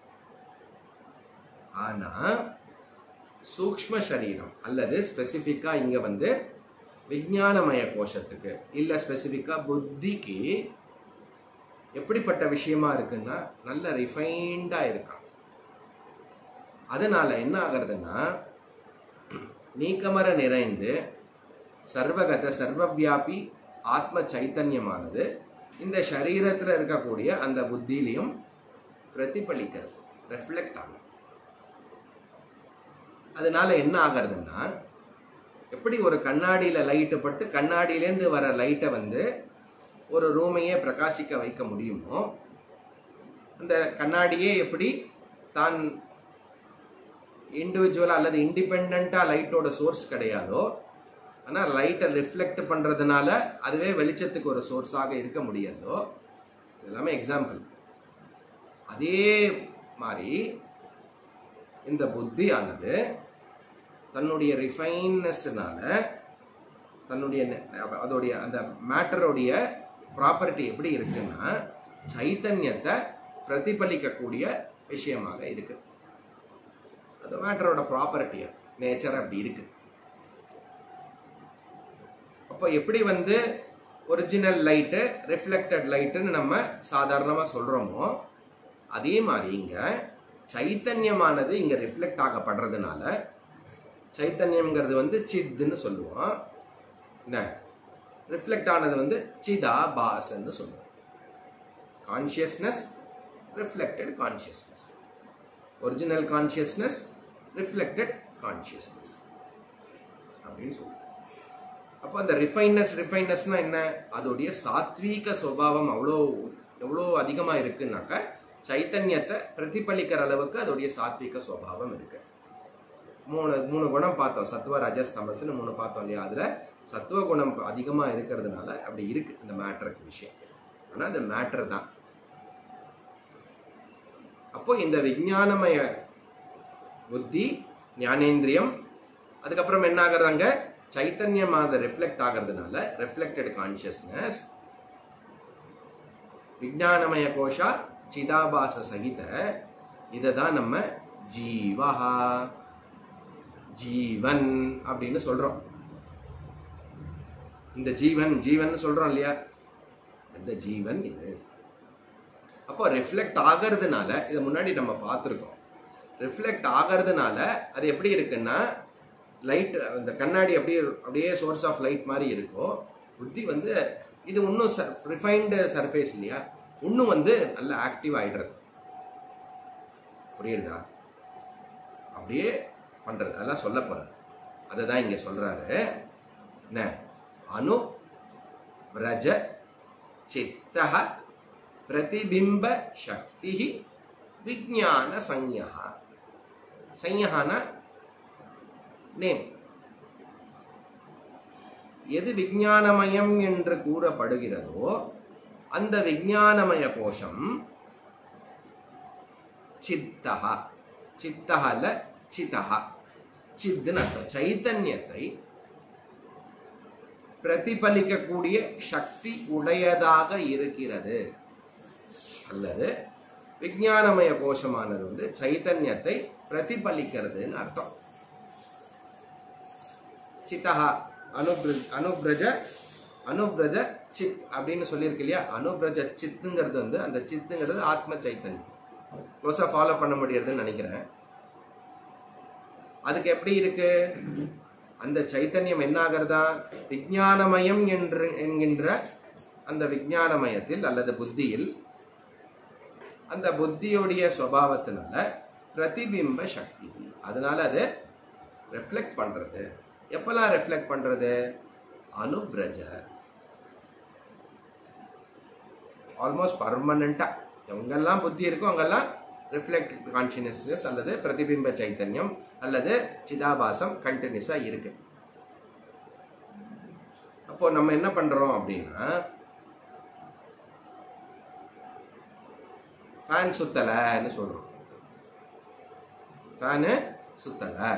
ஆனா சூக்ஷ்ம சரீரம் அல்லது ஸ்பெசிஃபிக்கா இங்க வந்து விஞ்ஞானமய கோஷத்துக்கு இல்ல ஸ்பெசிஃபிக்கா புத்திக்கு எப்படிப்பட்ட விஷயமா இருக்குன்னா நல்ல ரிஃபைண்டா இருக்கான் அதனால என்ன ஆகிறதுன்னா நீக்கமர நிறைந்து சர்வகத சர்வவியாபி ஆத்ம சைத்தன்யமானது இந்த சரீரத்துல இருக்கக்கூடிய அந்த புத்தியிலையும் பிரதிபலிக்கிறது ரெஃப்ளெக்ட் ஆகும் அதனால என்ன ஆகிறதுன்னா எப்படி ஒரு கண்ணாடியில லைட்டு பட்டு கண்ணாடியிலேருந்து வர லைட்டை வந்து ஒரு ரூமையே பிரகாசிக்க வைக்க முடியுமோ அந்த கண்ணாடியே எப்படி தான் இண்டிவிஜுவலா அல்லது இண்டிபெண்டா லைட்டோட சோர்ஸ் கிடையாதோ ஆனால் லைட்டை ரிஃப்ளெக்ட் பண்றதுனால அதுவே வெளிச்சத்துக்கு ஒரு சோர்ஸாக இருக்க முடியாதோ எல்லாமே எக்ஸாம்பிள் அதே மாதிரி இந்த புத்தியானது தன்னுடைய ரிஃபைன்னஸ்னால தன்னுடைய நெ- அதோடைய அந்த மேட்டருடைய ப்ராப்பர்ட்டி எப்படி இருக்குன்னா சைத்தன்யத்தை பிரதிபலிக்கக்கூடிய விஷயமாக இருக்கு அது மேட்டரோட ப்ராப்பர்ட்டி நேச்சர் அப்படி இருக்கு அப்போ எப்படி வந்து ஒரிஜினல் லைட்டு ரிஃப்ளெக்டட் லைட்டுன்னு நம்ம சாதாரணமாக சொல்கிறோமோ அதே மாதிரி இங்க சைத்தன்யமானது இங்க ரிஃப்ளெக்ட் ஆகப்படுறதுனால சைத்தன்யம்ங்கிறது வந்து சித்துன்னு சொல்லுவோம் என்ன ரிஃப்ளெக்ட் ஆனது வந்து சிதா பாசன்னு சொல்லுவோம் consciousness reflected consciousness original consciousness reflected consciousness அப்படின்னு சொல்லுவோம் அப்போ அந்த ரிஃபைனஸ் ரிஃபைனஸ்னா என்ன அதோடைய சாத்வீக சுபாவம் அவ்வளோ எவ்வளோ அதிகமாக இருக்குன்னாக்க சைத்தன்யத்தை பிரதிபலிக்கிற அளவுக்கு அதோடைய சாத்வீக சுபாவம் இருக்கு மூணு மூணு குணம் பார்த்தோம் சத்துவ ரஜஸ் தமஸ்னு மூணு பார்த்தோம் இல்லையா அதுல சத்துவ குணம் அதிகமாக இருக்கிறதுனால அப்படி இருக்கு இந்த மேட்டருக்கு விஷயம் ஆனால் அந்த மேட்டர் தான் அப்போ இந்த விஞ்ஞானமய புத்தி ஞானேந்திரியம் அதுக்கப்புறம் என்ன ஆகுறது அங்க சைத்தன்யமாக ரிஃப்ளெக்ட் ஆகிறதுனால ரிஃப்ளெக்டட் கான்சியஸ்னஸ் விஞ்ஞானமய கோஷா சிதாபாச சகித இதை தான் நம்ம ஜீவஹா ஜீவன் அப்படின்னு சொல்றோம் இந்த ஜீவன் ஜீவன் சொல்றோம் இல்லையா இந்த ஜீவன் இது அப்போ ரிஃப்ளெக்ட் ஆகிறதுனால இதை முன்னாடி நம்ம பார்த்துருக்கோம் ரிஃப்ளெக்ட் ஆகிறதுனால அது எப்படி இருக்குன்னா லைட் அந்த கண்ணாடி அப்படியே அப்படியே சோர்ஸ் ஆஃப் லைட் மாதிரி இருக்கோ புத்தி வந்து இது இன்னும் ரிஃபைன்டு சர்ஃபேஸ் இல்லையா இன்னும் வந்து நல்ல ஆக்டிவ் ஆயிடுறது புரியுதா அப்படியே பண்றது அதெல்லாம் சொல்ல போறாரு அதை தான் இங்க சொல்றாரு என்ன அனு விரஜ சித்தः பிரதிபிம்ப சக்தி விஜான சஞ்ஞா சஞ்ஞானா நேம் எது விஞ்ஞானமயம் என்று கூறப்படுகிறதோ அந்த விஞ்ஞானமய கோஷம் சித்தஹா சித்தஹா இல்ல சிதஹா சித்துன்னு அர்த்தம் சைத்தன்யத்தை பிரதிபலிக்கக்கூடிய சக்தி உடையதாக இருக்கிறது அல்லது விஞ்ஞானமய கோஷமானது வந்து சைத்தன்யத்தை பிரதிபலிக்கிறதுன்னு அர்த்தம் சித்தஹா அனுப்ர அனுப்ரஜ அனுப்ரஜ சித் அப்படின்னு சொல்லியிருக்கு இல்லையா அனுப்ரஜ சித்துங்கிறது வந்து அந்த சித்துங்கிறது ஆத்ம சைத்தன்யம் க்ளோஸாக ஃபாலோ பண்ண முடியறதுன்னு நினைக்கிறேன் அதுக்கு எப்படி இருக்கு அந்த சைத்தன்யம் என்ன ஆகிறதா விஞ்ஞானமயம் என்று என்கின்ற அந்த விஞ்ஞானமயத்தில் அல்லது புத்தியில் அந்த புத்தியுடைய சுவாவத்தினால பிரதிபிம்ப சக்தி அதனால அது ரெஃப்ளெக்ட் பண்றது எப்பெல்லாம் ரெஃப்ளெக்ட் பண்றது அனுப்ரஜ ஆல்மோஸ்ட் பர்மனண்டா எங்கெல்லாம் புத்தி இருக்கோ அங்கெல்லாம் ரிஃப்ளெக்ட் கான்சியஸ்னஸ் அல்லது பிரதிபிம்ப சைத்தன்யம் அல்லது சிதாபாசம் கண்டினியூஸா இருக்கு அப்போ நம்ம என்ன பண்றோம் அப்படின்னா ஃபேன் சுத்தலைன்னு சொல்றோம் ஃபேனு சுத்தலை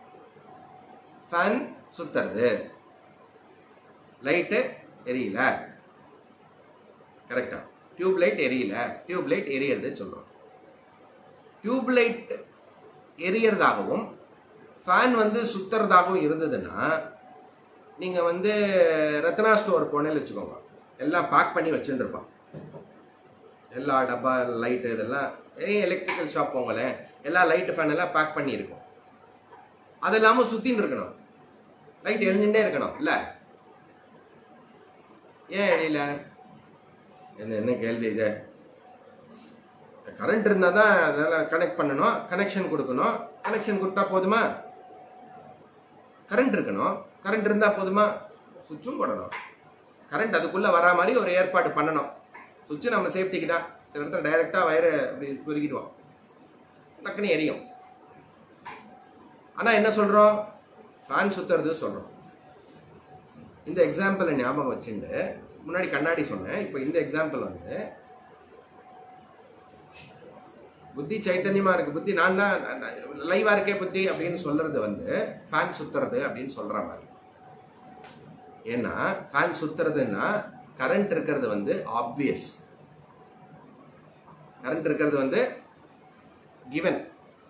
ஃபேன் சுத்துறது லைட்டு எரியல கரெக்டா டியூப் லைட் எரியல டியூப் லைட் எரியறது சொல்றோம் டியூப் லைட் எரியறதாகவும் ஃபேன் வந்து சுத்துறதாகவும் இருந்ததுன்னா நீங்க வந்து ரத்னா ஸ்டோர் போனேன்னு வச்சுக்கோங்க எல்லாம் பேக் பண்ணி வச்சுட்டு இருப்பான் எல்லா டப்பா லைட்டு இதெல்லாம் ஏய் எலக்ட்ரிக்கல் ஷாப் போங்களேன் எல்லா லைட்டு ஃபேன் எல்லாம் பேக் பண்ணி இருக்கும் அது இல்லாமல் சுத்தின்னு இருக்கணும் லைட் எரிஞ்சுட்டே இருக்கணும் இல்ல ஏன் எரியல என்ன என்ன கேள்வி இது கரண்ட் இருந்தா தான் அதெல்லாம் கனெக்ட் பண்ணணும் கனெக்ஷன் கொடுக்கணும் கனெக்ஷன் கொடுத்தா போதுமா கரண்ட் இருக்கணும் கரண்ட் இருந்தா போதுமா சுவிட்சும் போடணும் கரண்ட் அதுக்குள்ள வரா மாதிரி ஒரு ஏற்பாடு பண்ணணும் சுவிட்சு நம்ம சேஃப்டிக்கு தான் சில இடத்துல டைரக்டா வயரை அப்படி சுருக்கிடுவோம் டக்குன்னு எரியும் ஆனா என்ன சொல்றோம் ஃபேன் சுத்துறது சொல்றோம் இந்த எக்ஸாம்பிளை ஞாபகம் வச்சுட்டு முன்னாடி கண்ணாடி சொன்னேன் இப்போ இந்த எக்ஸாம்பிள் வந்து புத்தி சைத்தன்யமா இருக்கு புத்தி நான் தான் லைவா இருக்கே புத்தி அப்படின்னு சொல்றது வந்து ஃபேன் சுத்துறது அப்படின்னு சொல்ற மாதிரி ஏன்னா ஃபேன் சுத்துறதுன்னா கரண்ட் இருக்கிறது வந்து ஆப்வியஸ் கரண்ட் இருக்கிறது வந்து கிவன்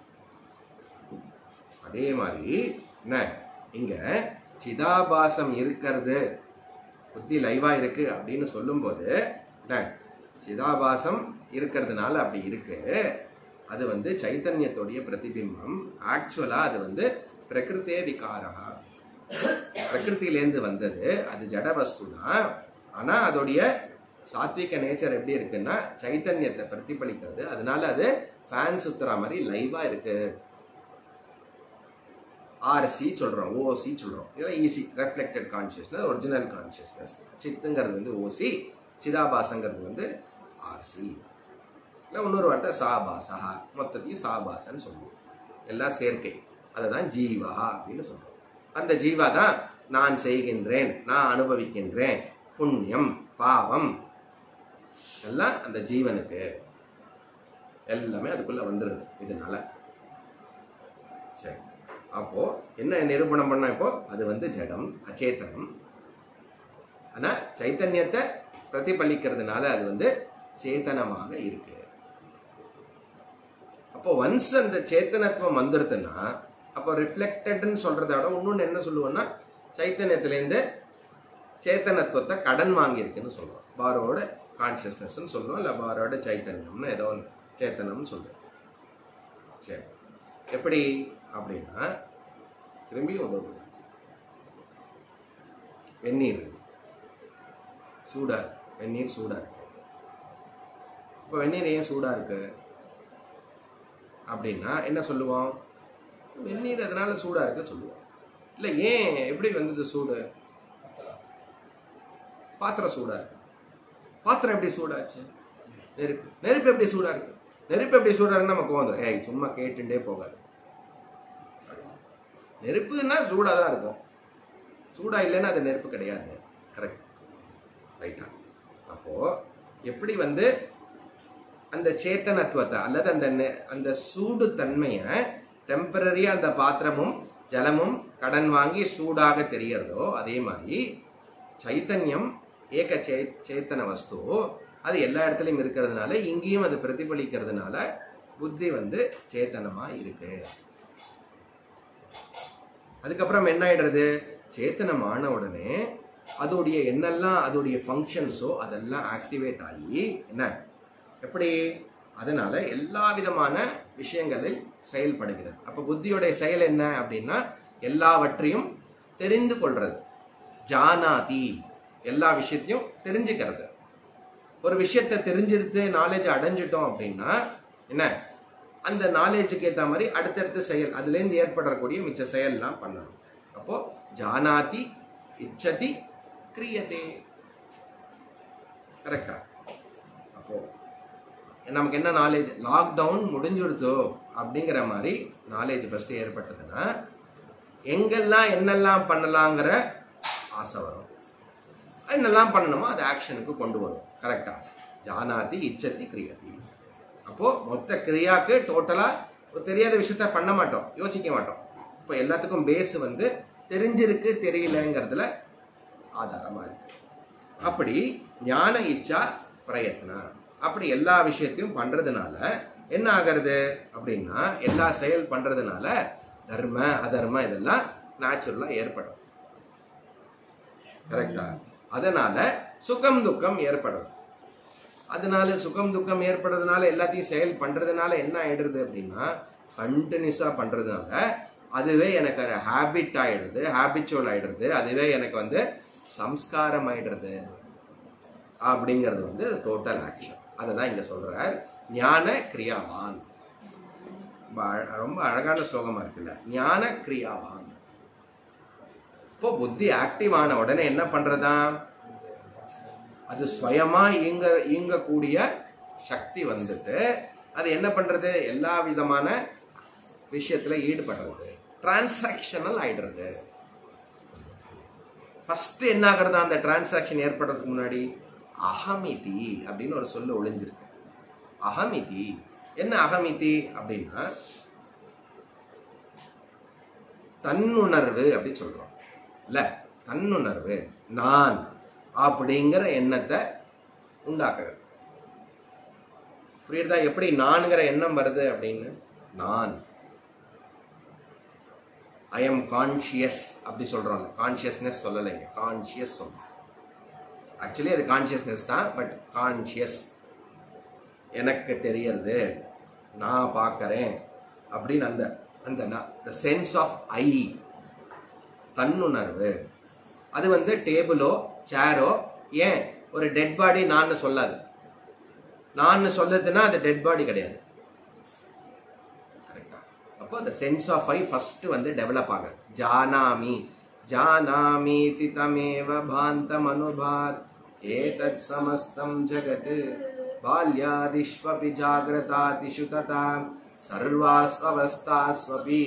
அதே மாதிரி என்ன இங்க சிதாபாசம் இருக்கிறது புத்தி லைவா இருக்கு அப்படின்னு சொல்லும்போது என்ன சிதாபாசம் இருக்கிறதுனால அப்படி இருக்கு அது வந்து சைத்தன்யத்துடைய பிரதிபிம்பம் ஆக்சுவலா அது வந்து பிரகிருத்தே விகாரா பிரகிருத்திலேருந்து வந்தது அது ஜட வஸ்து தான் ஆனா அதோடைய சாத்விக நேச்சர் எப்படி இருக்குன்னா சைத்தன்யத்தை பிரதிபலிக்கிறது அதனால அது ஃபேன் சுத்துற மாதிரி லைவா இருக்கு ஆர்சி சொல்றோம் ஓசி சொல்றோம் இதெல்லாம் ஈஸி ரெஃப்ளெக்டட் கான்சியஸ்னஸ் ஒரிஜினல் கான்சியஸ்னஸ் சித்துங்கிறது வந்து ஓசி சிதாபாசங்கிறது வந்து ஆர்சி இல்லை இன்னொரு வார்த்தை சாபாசா மொத்தத்தையும் சாபாசன்னு சொல்லுவோம் எல்லாம் சேர்க்கை அதை தான் ஜீவா அப்படின்னு சொல்றோம் அந்த ஜீவா தான் நான் செய்கின்றேன் நான் அனுபவிக்கின்றேன் புண்ணியம் பாவம் எல்லாம் அந்த ஜீவனுக்கு எல்லாமே அதுக்குள்ள வந்துருது இதனால சரி அப்போ என்ன நிரூபணம் பண்ண இப்போ அது வந்து ஜடம் அச்சேதனம் ஆனா சைத்தன்யத்தை பிரதிபலிக்கிறதுனால அது வந்து சேத்தனமாக இருக்கு அப்போ ஒன்ஸ் அந்த சேத்தனத்துவம் வந்துருதுன்னா அப்போ ரிஃப்ளெக்டட்னு சொல்றதை விட இன்னொன்று என்ன சொல்லுவோம்னா சைத்தன்யத்திலேருந்து சேத்தனத்துவத்தை கடன் வாங்கியிருக்குன்னு சொல்லுவோம் பாரோட கான்சியஸ்னஸ்ன்னு சொல்லுவோம் இல்லை பாரோட சைத்தன்யம்னு ஏதோ ஒன்று சேத்தனம்னு சொல்லுவோம் சரி எப்படி அப்படின்னா திரும்பி உதவு வெந்நீர் சூடா இருக்கு. வெந்நீர் சூடா இருக்கு இப்போ வெந்நீர் ஏன் சூடா இருக்கு அப்படின்னா என்ன சொல்லுவோம் வெந்நீர் அதனால சூடா இருக்கு சொல்லுவோம் இல்லை ஏன் எப்படி வந்தது சூடு பாத்திரம் சூடா இருக்கு பாத்திரம் எப்படி சூடாச்சு நெருப்பு நெருப்பு எப்படி சூடா இருக்கு நெருப்பு எப்படி சூடா இருக்குன்னு நமக்கு வந்துடும் ஏய் சும்மா கேட்டுட்டே போகாது நெருப்புன்னா சூடா தான் இருக்கும் சூடா இல்லைன்னா அது நெருப்பு கிடையாது கரெக்ட் ரைட்டா அப்போ எப்படி வந்து அந்த சேத்தனத்துவத்தை அல்லது அந்த நெ- அந்த சூடு தன்மையை டெம்பரரியா அந்த பாத்திரமும் ஜலமும் கடன் வாங்கி சூடாக தெரியறதோ அதே மாதிரி சைத்தன்யம் ஏக சே சேத்தன வஸ்து அது எல்லா இடத்துலையும் இருக்கிறதுனால இங்கேயும் அது பிரதிபலிக்கிறதுனால புத்தி வந்து சேத்தனமா இருக்கு அதுக்கப்புறம் என்ன ஆயிடுறது சேத்தனமான உடனே அதோடைய என்னெல்லாம் அதோடைய ஃபங்க்ஷன்ஸோ அதெல்லாம் ஆக்டிவேட் ஆகி என்ன எப்படி அதனால எல்லா விதமான விஷயங்களில் செயல்படுகிறது அப்ப புத்தியோடைய செயல் என்ன அப்படின்னா எல்லாவற்றையும் தெரிந்து கொள்றது ஜானாதி எல்லா விஷயத்தையும் தெரிஞ்சுக்கிறது ஒரு விஷயத்தை தெரிஞ்செடுத்து நாலேஜ் அடைஞ்சிட்டோம் அப்படின்னா என்ன அந்த நாலேஜுக்கு ஏற்ற மாதிரி அடுத்தடுத்த செயல் அதுலேருந்து ஏற்படக்கூடிய மிச்ச செயல்லாம் பண்ணணும் அப்போ ஜானாதி இச்சதி கிரியதே கரெக்டா அப்போ நமக்கு என்ன நாலேஜ் லாக்டவுன் முடிஞ்சுடுத்தோ அப்படிங்கிற மாதிரி நாலேஜ் ஃபர்ஸ்ட் ஏற்பட்டதுன்னா எங்கெல்லாம் என்னெல்லாம் பண்ணலாங்கிற ஆசை வரும் என்னெல்லாம் பண்ணணுமோ அதை ஆக்ஷனுக்கு கொண்டு வரும் கரெக்டா ஜானாதி இச்சதி கிரியதி அப்போ மொத்த கிரியாக்கு டோட்டலா ஒரு தெரியாத விஷயத்த பண்ண மாட்டோம் யோசிக்க மாட்டோம் இப்போ எல்லாத்துக்கும் பேஸ் வந்து தெரிஞ்சிருக்கு தெரியலங்கிறதுல ஆதாரமா இருக்கு அப்படி ஞான இச்சா பிரயத்னா அப்படி எல்லா விஷயத்தையும் பண்றதுனால என்ன ஆகிறது அப்படின்னா எல்லா செயல் பண்றதுனால தர்ம அதர்ம இதெல்லாம் நேச்சுரலா ஏற்படும் கரெக்டா அதனால சுகம் துக்கம் ஏற்படும் அதனால சுகம் துக்கம் ஏற்படுறதுனால எல்லாத்தையும் செயல் பண்றதுனால என்ன ஆயிடுறது அப்படின்னா கண்டினியூஸா பண்றதுனால அதுவே எனக்கு ஹேபிட் ஆயிடுறது ஹேபிச்சுவல் ஆயிடுறது அதுவே எனக்கு வந்து சம்ஸ்காரம் ஆயிடுறது அப்படிங்கிறது வந்து டோட்டல் ஆக்ஷன் அதை தான் இங்க சொல்றார் ஞான கிரியாவான் ரொம்ப அழ- ரொம்ப அழகான ஸ்லோகமா இருக்குல்ல ஞான கிரியாவான் இப்போ புத்தி ஆக்டிவ் ஆன உடனே என்ன பண்றதா அது சுயமா இயங்க இயங்கக்கூடிய சக்தி வந்துட்டு அது என்ன பண்றது எல்லா விதமான விஷயத்துல ஈடுபடுறது டிரான்சாக்ஷனல் ஆயிடுறது ஃபர்ஸ்ட் என்ன ஆகுறதா அந்த டிரான்சாக்ஷன் ஏற்படுறதுக்கு முன்னாடி அகமிதி அப்படின்னு ஒரு சொல்லு ஒளிஞ்சிருக்கு அகமிதி என்ன அகமிதி அப்படின்னா தன்னுணர்வு அப்படின்னு சொல்றோம் இல்ல தன்னுணர்வு நான் அப்படிங்கிற எண்ணத்தை உண்டாக்குறது புரியுதா எப்படி நான்கிற எண்ணம் வருது அப்படின்னு நான் ஐ எம் கான்ஷியஸ் அப்படி சொல்றோம் கான்ஷியஸ்னஸ் சொல்லலைங்க கான்ஷியஸ் சொல்றோம் ஆக்சுவலி அது கான்ஷியஸ்னஸ் தான் பட் கான்ஷியஸ் எனக்கு தெரியறது நான் பார்க்கறேன் அப்படின்னு அந்த அந்த சென்ஸ் ஆஃப் ஐ தன்னுணர்வு அது வந்து டேபிளோ சேரோ ஏன் ஒரு டெட் பாடி நான் சொல்லாது நான் சொல்லுதுன்னா அது டெட் பாடி கிடையாது கரெக்டா அப்போ அந்த சென்ஸ் ஆஃப் ஐ ஃபர்ஸ்ட் வந்து டெவலப் ஆகுது ஜானாமி ஜானாமி தமேவ பாந்தம் அனுபாத் ஏதத் சமஸ்தம் ஜகத் பால்யாதிஷ்வபி ஜாகிரதாதிஷு ததா சர்வாஸ்வஸ்தாஸ்வபி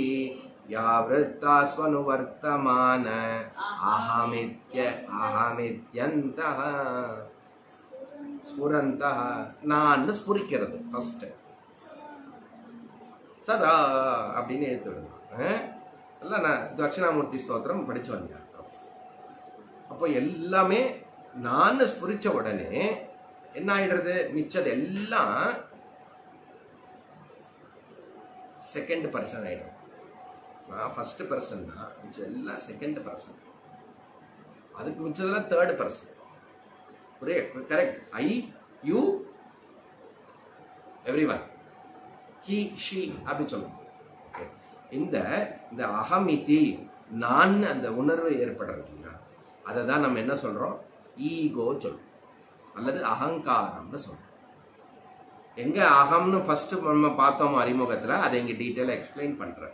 யாவத்தாஸ்வனுவர்த்தமான அஹமித்ய அஹமித்யந்தः ஸ்புரந்தः நான் ஸ்புரிக்கிறது ஃபர்ஸ்ட் சதா அப்படின்னு எழுத்து விடணும் எல்லாம் நான் தட்சிணாமூர்த்தி ஸ்தோத்திரம் படிச்சு வந்தேன் அப்போ எல்லாமே நான் ஸ்புரிச்ச உடனே என்ன ஆயிடுறது மிச்சது எல்லாம் செகண்ட் பர்சன் ஆயிடும் நான் ஃபர்ஸ்ட் பர்சன் தான் மிச்சம் எல்லாம் செகண்ட் பர்சன் அதுக்கு மிச்சதெல்லாம் தேர்ட் பர்சன் ஒரே correct I you everyone he she அப்படி சொல்லணும் Okay. இந்த இந்த அகமிதி நான் அந்த உணர்வு ஏற்படுறது இல்லையா அதை தான் நம்ம என்ன சொல்றோம் ஈகோ சொல்றோம் அல்லது அகங்காரம்னு சொல்றோம் எங்க அகம்னு ஃபர்ஸ்ட் நம்ம பார்த்தோம் அறிமுகத்துல அதை இங்க டீட்டெயிலா எக்ஸ்பிளைன் பண்றேன்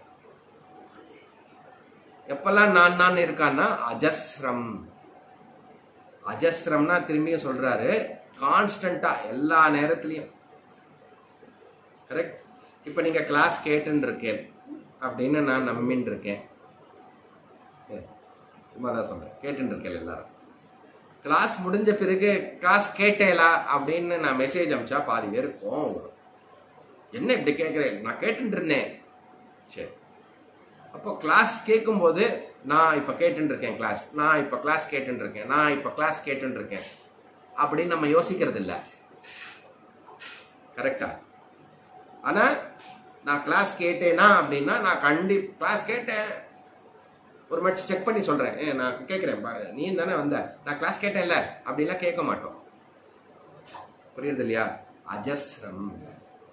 எப்பெல்லாம் நான் நான் இருக்கான்னா அஜஸ்ரம் அஜஸ்ரம்னா திரும்பியும் சொல்றாரு கான்ஸ்டன்டா எல்லா நேரத்திலையும் கரெக்ட் இப்போ நீங்க கிளாஸ் கேட்டுன்னு இருக்கேன் அப்படின்னு நான் நம்பின்னு இருக்கேன் ஏ, சும்மா தான் சொல்றேன் கேட்டுன்னு இருக்கேன் எல்லாரும் கிளாஸ் முடிஞ்ச பிறகு கிளாஸ் கேட்டேலா அப்படின்னு நான் மெசேஜ் அனுப்பிச்சா பாதி பேர் கோவம் வரும் என்ன இப்படி கேட்குறேன் நான் கேட்டுட்டு இருந்தேன் சரி அப்போ கிளாஸ் கேட்கும்போது நான் இப்போ கேட்டுட்டு இருக்கேன் கிளாஸ் நான் இப்போ கிளாஸ் கேட்டுட்டு இருக்கேன் நான் இப்போ கிளாஸ் கேட்டுட்டு இருக்கேன் அப்படின்னு நம்ம யோசிக்கிறது இல்லை கரெக்டா ஆனா நான் கிளாஸ் கேட்டேனா அப்படின்னா நான் கண்டி கிளாஸ் கேட்டேன் ஒரு மட்டும் செக் பண்ணி சொல்றேன் ஏ நான் கேட்குறேன் நீ தானே வந்த நான் கிளாஸ் கேட்டேன்ல அப்படிலாம் கேட்க மாட்டோம் புரியுது இல்லையா அஜஸ்ரம்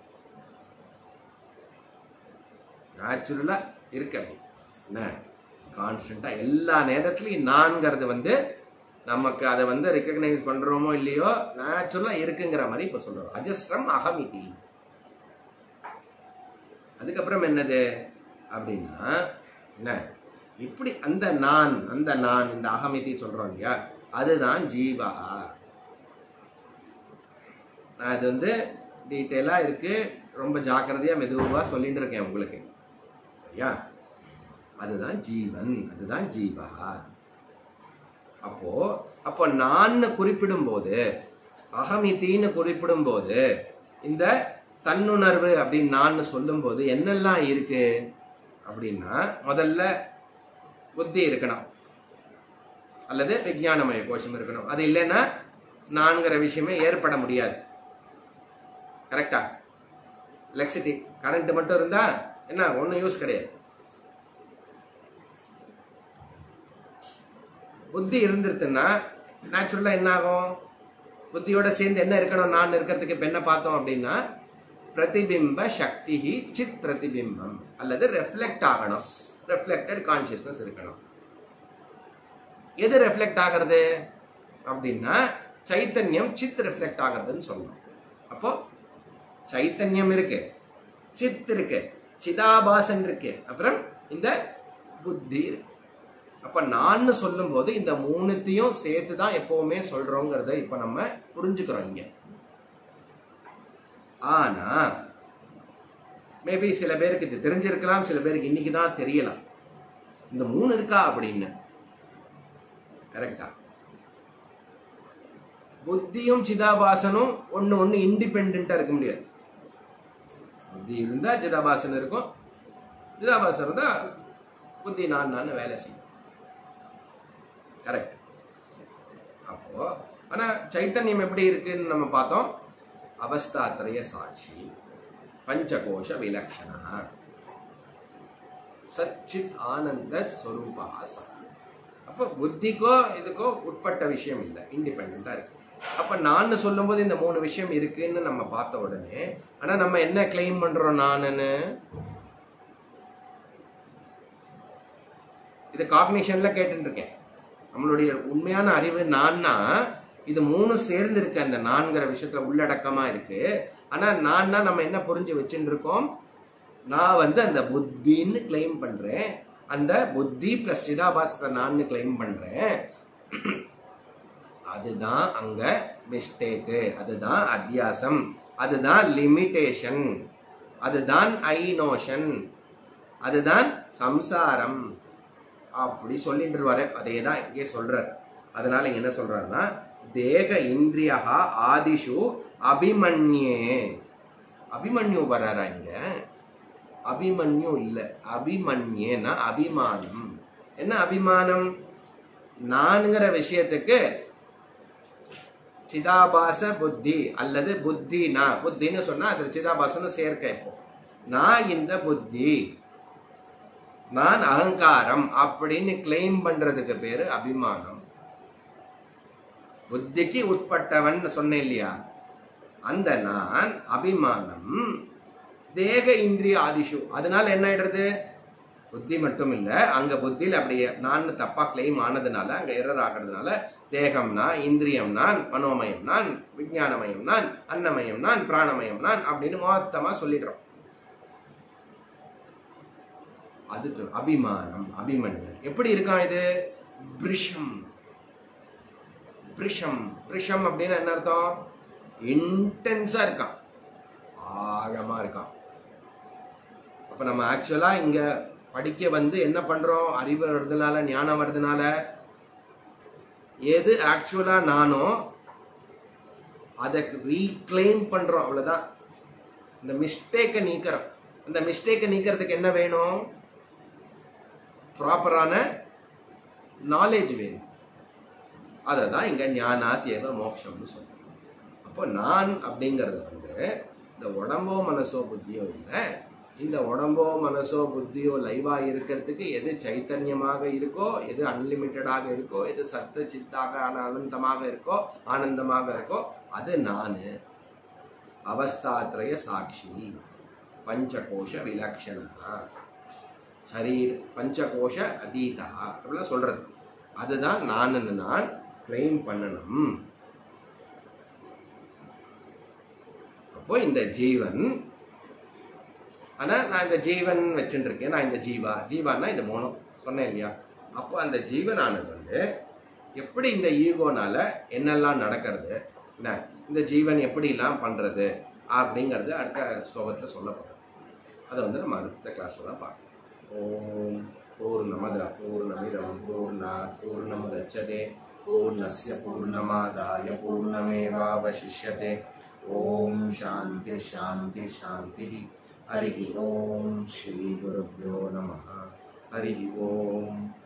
நேச்சுரலா இருக்கு அப்படி என்ன கான்ஸ்டண்டா எல்லா நேரத்துலயும் நான்கிறது வந்து நமக்கு அதை வந்து ரெக்கக்னைஸ் பண்றோமோ இல்லையோ நேச்சுரலா இருக்குங்கிற மாதிரி இப்ப சொல்றோம் அஜஸ்ரம் அகமிதி அதுக்கப்புறம் என்னது அப்படின்னா என்ன இப்படி அந்த நான் அந்த நான் இந்த அகமிதி சொல்றோம் இல்லையா அதுதான் ஜீவா நான் இது வந்து டீட்டெயிலா இருக்கு ரொம்ப ஜாக்கிரதையா மெதுவா சொல்லிட்டு இருக்கேன் உங்களுக்கு சரியா அதுதான் ஜீவன் அதுதான் ஜீவா அப்போ அப்போ நான் குறிப்பிடும் போது அகமித்தின்னு குறிப்பிடும் போது இந்த தன்னுணர்வு அப்படின்னு நான் சொல்லும் போது என்னெல்லாம் இருக்கு அப்படின்னா முதல்ல புத்தி இருக்கணும் அல்லது விஞ்ஞானமய கோஷம் இருக்கணும் அது இல்லைன்னா நான்கிற விஷயமே ஏற்பட முடியாது கரெக்டா எலக்ட்ரிசிட்டி கரண்ட் மட்டும் இருந்தா என்ன ஒன்றும் யூஸ் கிடையாது புத்தி இருந்துருச்சுன்னா நேச்சுரலா என்ன ஆகும் புத்தியோட சேர்ந்து என்ன இருக்கணும் நான் இருக்கிறதுக்கு இப்ப என்ன பார்த்தோம் அப்படின்னா பிரதிபிம்ப சக்தி சித் பிரதிபிம்பம் அல்லது ரெஃப்ளெக்ட் ஆகணும் ரெஃப்ளெக்டட் கான்சியஸ்னஸ் இருக்கணும் எது ரெஃப்ளெக்ட் ஆகிறது அப்படின்னா சைத்தன்யம் சித் ரெஃப்ளெக்ட் ஆகிறதுன்னு சொல்லணும் அப்போ சைத்தன்யம் இருக்கு சித் இருக்கு சிதாபாசன் இருக்கு அப்புறம் இந்த புத்தி இருக்கு அப்ப நான் சொல்லும் போது இந்த மூணுத்தையும் சேர்த்து தான் எப்பவுமே சொல்றோங்கிறத இப்ப நம்ம புரிஞ்சுக்கிறோம் இங்க ஆனா மேபி சில பேருக்கு இது தெரிஞ்சிருக்கலாம் சில பேருக்கு இன்னைக்கு தான் தெரியலாம் இந்த மூணு இருக்கா அப்படின்னு கரெக்டா புத்தியும் சிதாபாசனும் ஒண்ணு ஒண்ணு இண்டிபெண்டா இருக்க முடியாது புத்தி இருந்தா சிதாபாசன் இருக்கும் சிதாபாசன் இருந்தா புத்தி நான் நான் வேலை செய்யும் கரெக்ட் அப்போ ஆனா சைத்தன்யம் எப்படி இருக்குன்னு நம்ம பார்த்தோம் அவஸ்தாத்திரய சாட்சி பஞ்சகோஷ விலக்ஷணா சச்சித் ஆனந்த ஸ்வரூபா சத் அப்போ புத்திக்கோ இதுக்கோ உட்பட்ட விஷயம் இல்லை இண்டிபெண்டா இருக்கு அப்ப நான் சொல்லும்போது இந்த மூணு விஷயம் இருக்குன்னு நம்ம பார்த்த உடனே ஆனா நம்ம என்ன கிளைம் பண்றோம் நானுன்னு இது காக்னிஷன்ல கேட்டுட்டு இருக்கேன் நம்மளுடைய உண்மையான அறிவு நான்னா இது மூணு சேர்ந்து இருக்கு அந்த நான்கிற விஷயத்துல உள்ளடக்கமா இருக்கு ஆனா நான்னா நம்ம என்ன புரிஞ்சு வச்சுட்டு இருக்கோம் நான் வந்து அந்த புத்தின்னு கிளைம் பண்றேன் அந்த புத்தி பிளஸ் சிதாபாசத்தை நான் கிளைம் பண்றேன் அதுதான் அங்க மிஸ்டேக்கு அதுதான் அத்தியாசம் அதுதான் லிமிட்டேஷன் அதுதான் ஐநோஷன் அதுதான் சம்சாரம் அப்படி சொல்லிட்டு இருவாரு அதே தான் இங்கே சொல்றார் அதனால இங்க என்ன சொல்றாருன்னா தேக இந்திரியா ஆதிஷு அபிமன்யே அபிமன்யு வர்றாரா இங்க அபிமன்யு இல்ல அபிமன்யேனா அபிமானம் என்ன அபிமானம் நான்கிற விஷயத்துக்கு சிதாபாச புத்தி அல்லது புத்தி நான் புத்தின்னு சொன்னா அது சிதாபாசன்னு சேர்க்க இப்போ நான் இந்த புத்தி நான் அகங்காரம் அப்படின்னு கிளைம் பண்றதுக்கு பேரு அபிமானம் புத்திக்கு உட்பட்டவன் சொன்னேன் இல்லையா அந்த நான் அபிமானம் தேக இந்திரிய ஆதிஷு அதனால என்ன ஆயிடுறது புத்தி மட்டும் இல்ல அங்க புத்தியில் அப்படியே நான் தப்பா கிளைம் ஆனதுனால அங்க எரர் ஆகிறதுனால தேகம் நான் இந்திரியம் நான் மனோமயம் நான் விஞ்ஞானமயம் நான் அன்னமயம் நான் பிராணமயம் நான் அப்படின்னு மொத்தமா சொல்லிடுறோம் அதுக்கு அபிமானம் அபிமன்யன் எப்படி இருக்கான் இது பிரிஷம் பிரிஷம் பிரிஷம் அப்படின்னு என்ன அர்த்தம் இன்டென்ஸா இருக்கான் ஆழமா இருக்கான் அப்ப நம்ம ஆக்சுவலா இங்க படிக்க வந்து என்ன பண்றோம் அறிவு வர்றதுனால ஞானம் வர்றதுனால எது ஆக்சுவலா நானோ அதை ரீக்ளைம் பண்றோம் அவ்வளவுதான் இந்த மிஸ்டேக்கை நீக்கிறோம் அந்த மிஸ்டேக்கை நீக்கிறதுக்கு என்ன வேணும் ப்ராப்பரான நாலேஜ் வேணும் அதை தான் இங்க ஞானாத் ஏவ மோட்சம்னு சொல்றோம் அப்போ நான் அப்படிங்கிறது வந்து இந்த உடம்போ மனசோ புத்தியோ இல்லை இந்த உடம்போ மனசோ புத்தியோ லைவா இருக்கிறதுக்கு எது சைத்தன்யமாக இருக்கோ எது அன்லிமிட்டடாக இருக்கோ எது சத்த சித்தாக ஆன அனந்தமாக இருக்கோ ஆனந்தமாக இருக்கோ அது நானு அவஸ்தாத்ரய சாட்சி பஞ்சகோஷ விலக்ஷணா சரீர் பஞ்சகோஷ அதீதா அப்படிலாம் சொல்றது அதுதான் நான் நான் கிளைம் பண்ணணும் அப்போ இந்த ஜீவன் ஆனா நான் இந்த ஜீவன் வச்சுட்டு இருக்கேன் நான் இந்த ஜீவா ஜீவான்னா இந்த மோனம் சொன்னேன் இல்லையா அப்போ அந்த ஜீவனானது வந்து எப்படி இந்த ஈகோனால என்னெல்லாம் நடக்கிறது என்ன இந்த ஜீவன் எப்படிலாம் பண்றது அப்படிங்கிறது அடுத்த ஸ்லோகத்துல சொல்லப்படும் அதை வந்து நம்ம அடுத்த கிளாஸ்ல தான் பார்க்கலாம் ஓம் பூர்ணமத பூர்ணமிதம் பூர்ணா பூர்ணமுதச்சதே பூர்ணஸ்ய பூர்ணமாதாய பூர்ணமேவாவசிஷ்யதே ஓம் சாந்தி சாந்தி சாந்தி ஹரி ஓம் ஸ்ரீ குருभ्यो நமः ஹரி ஓம்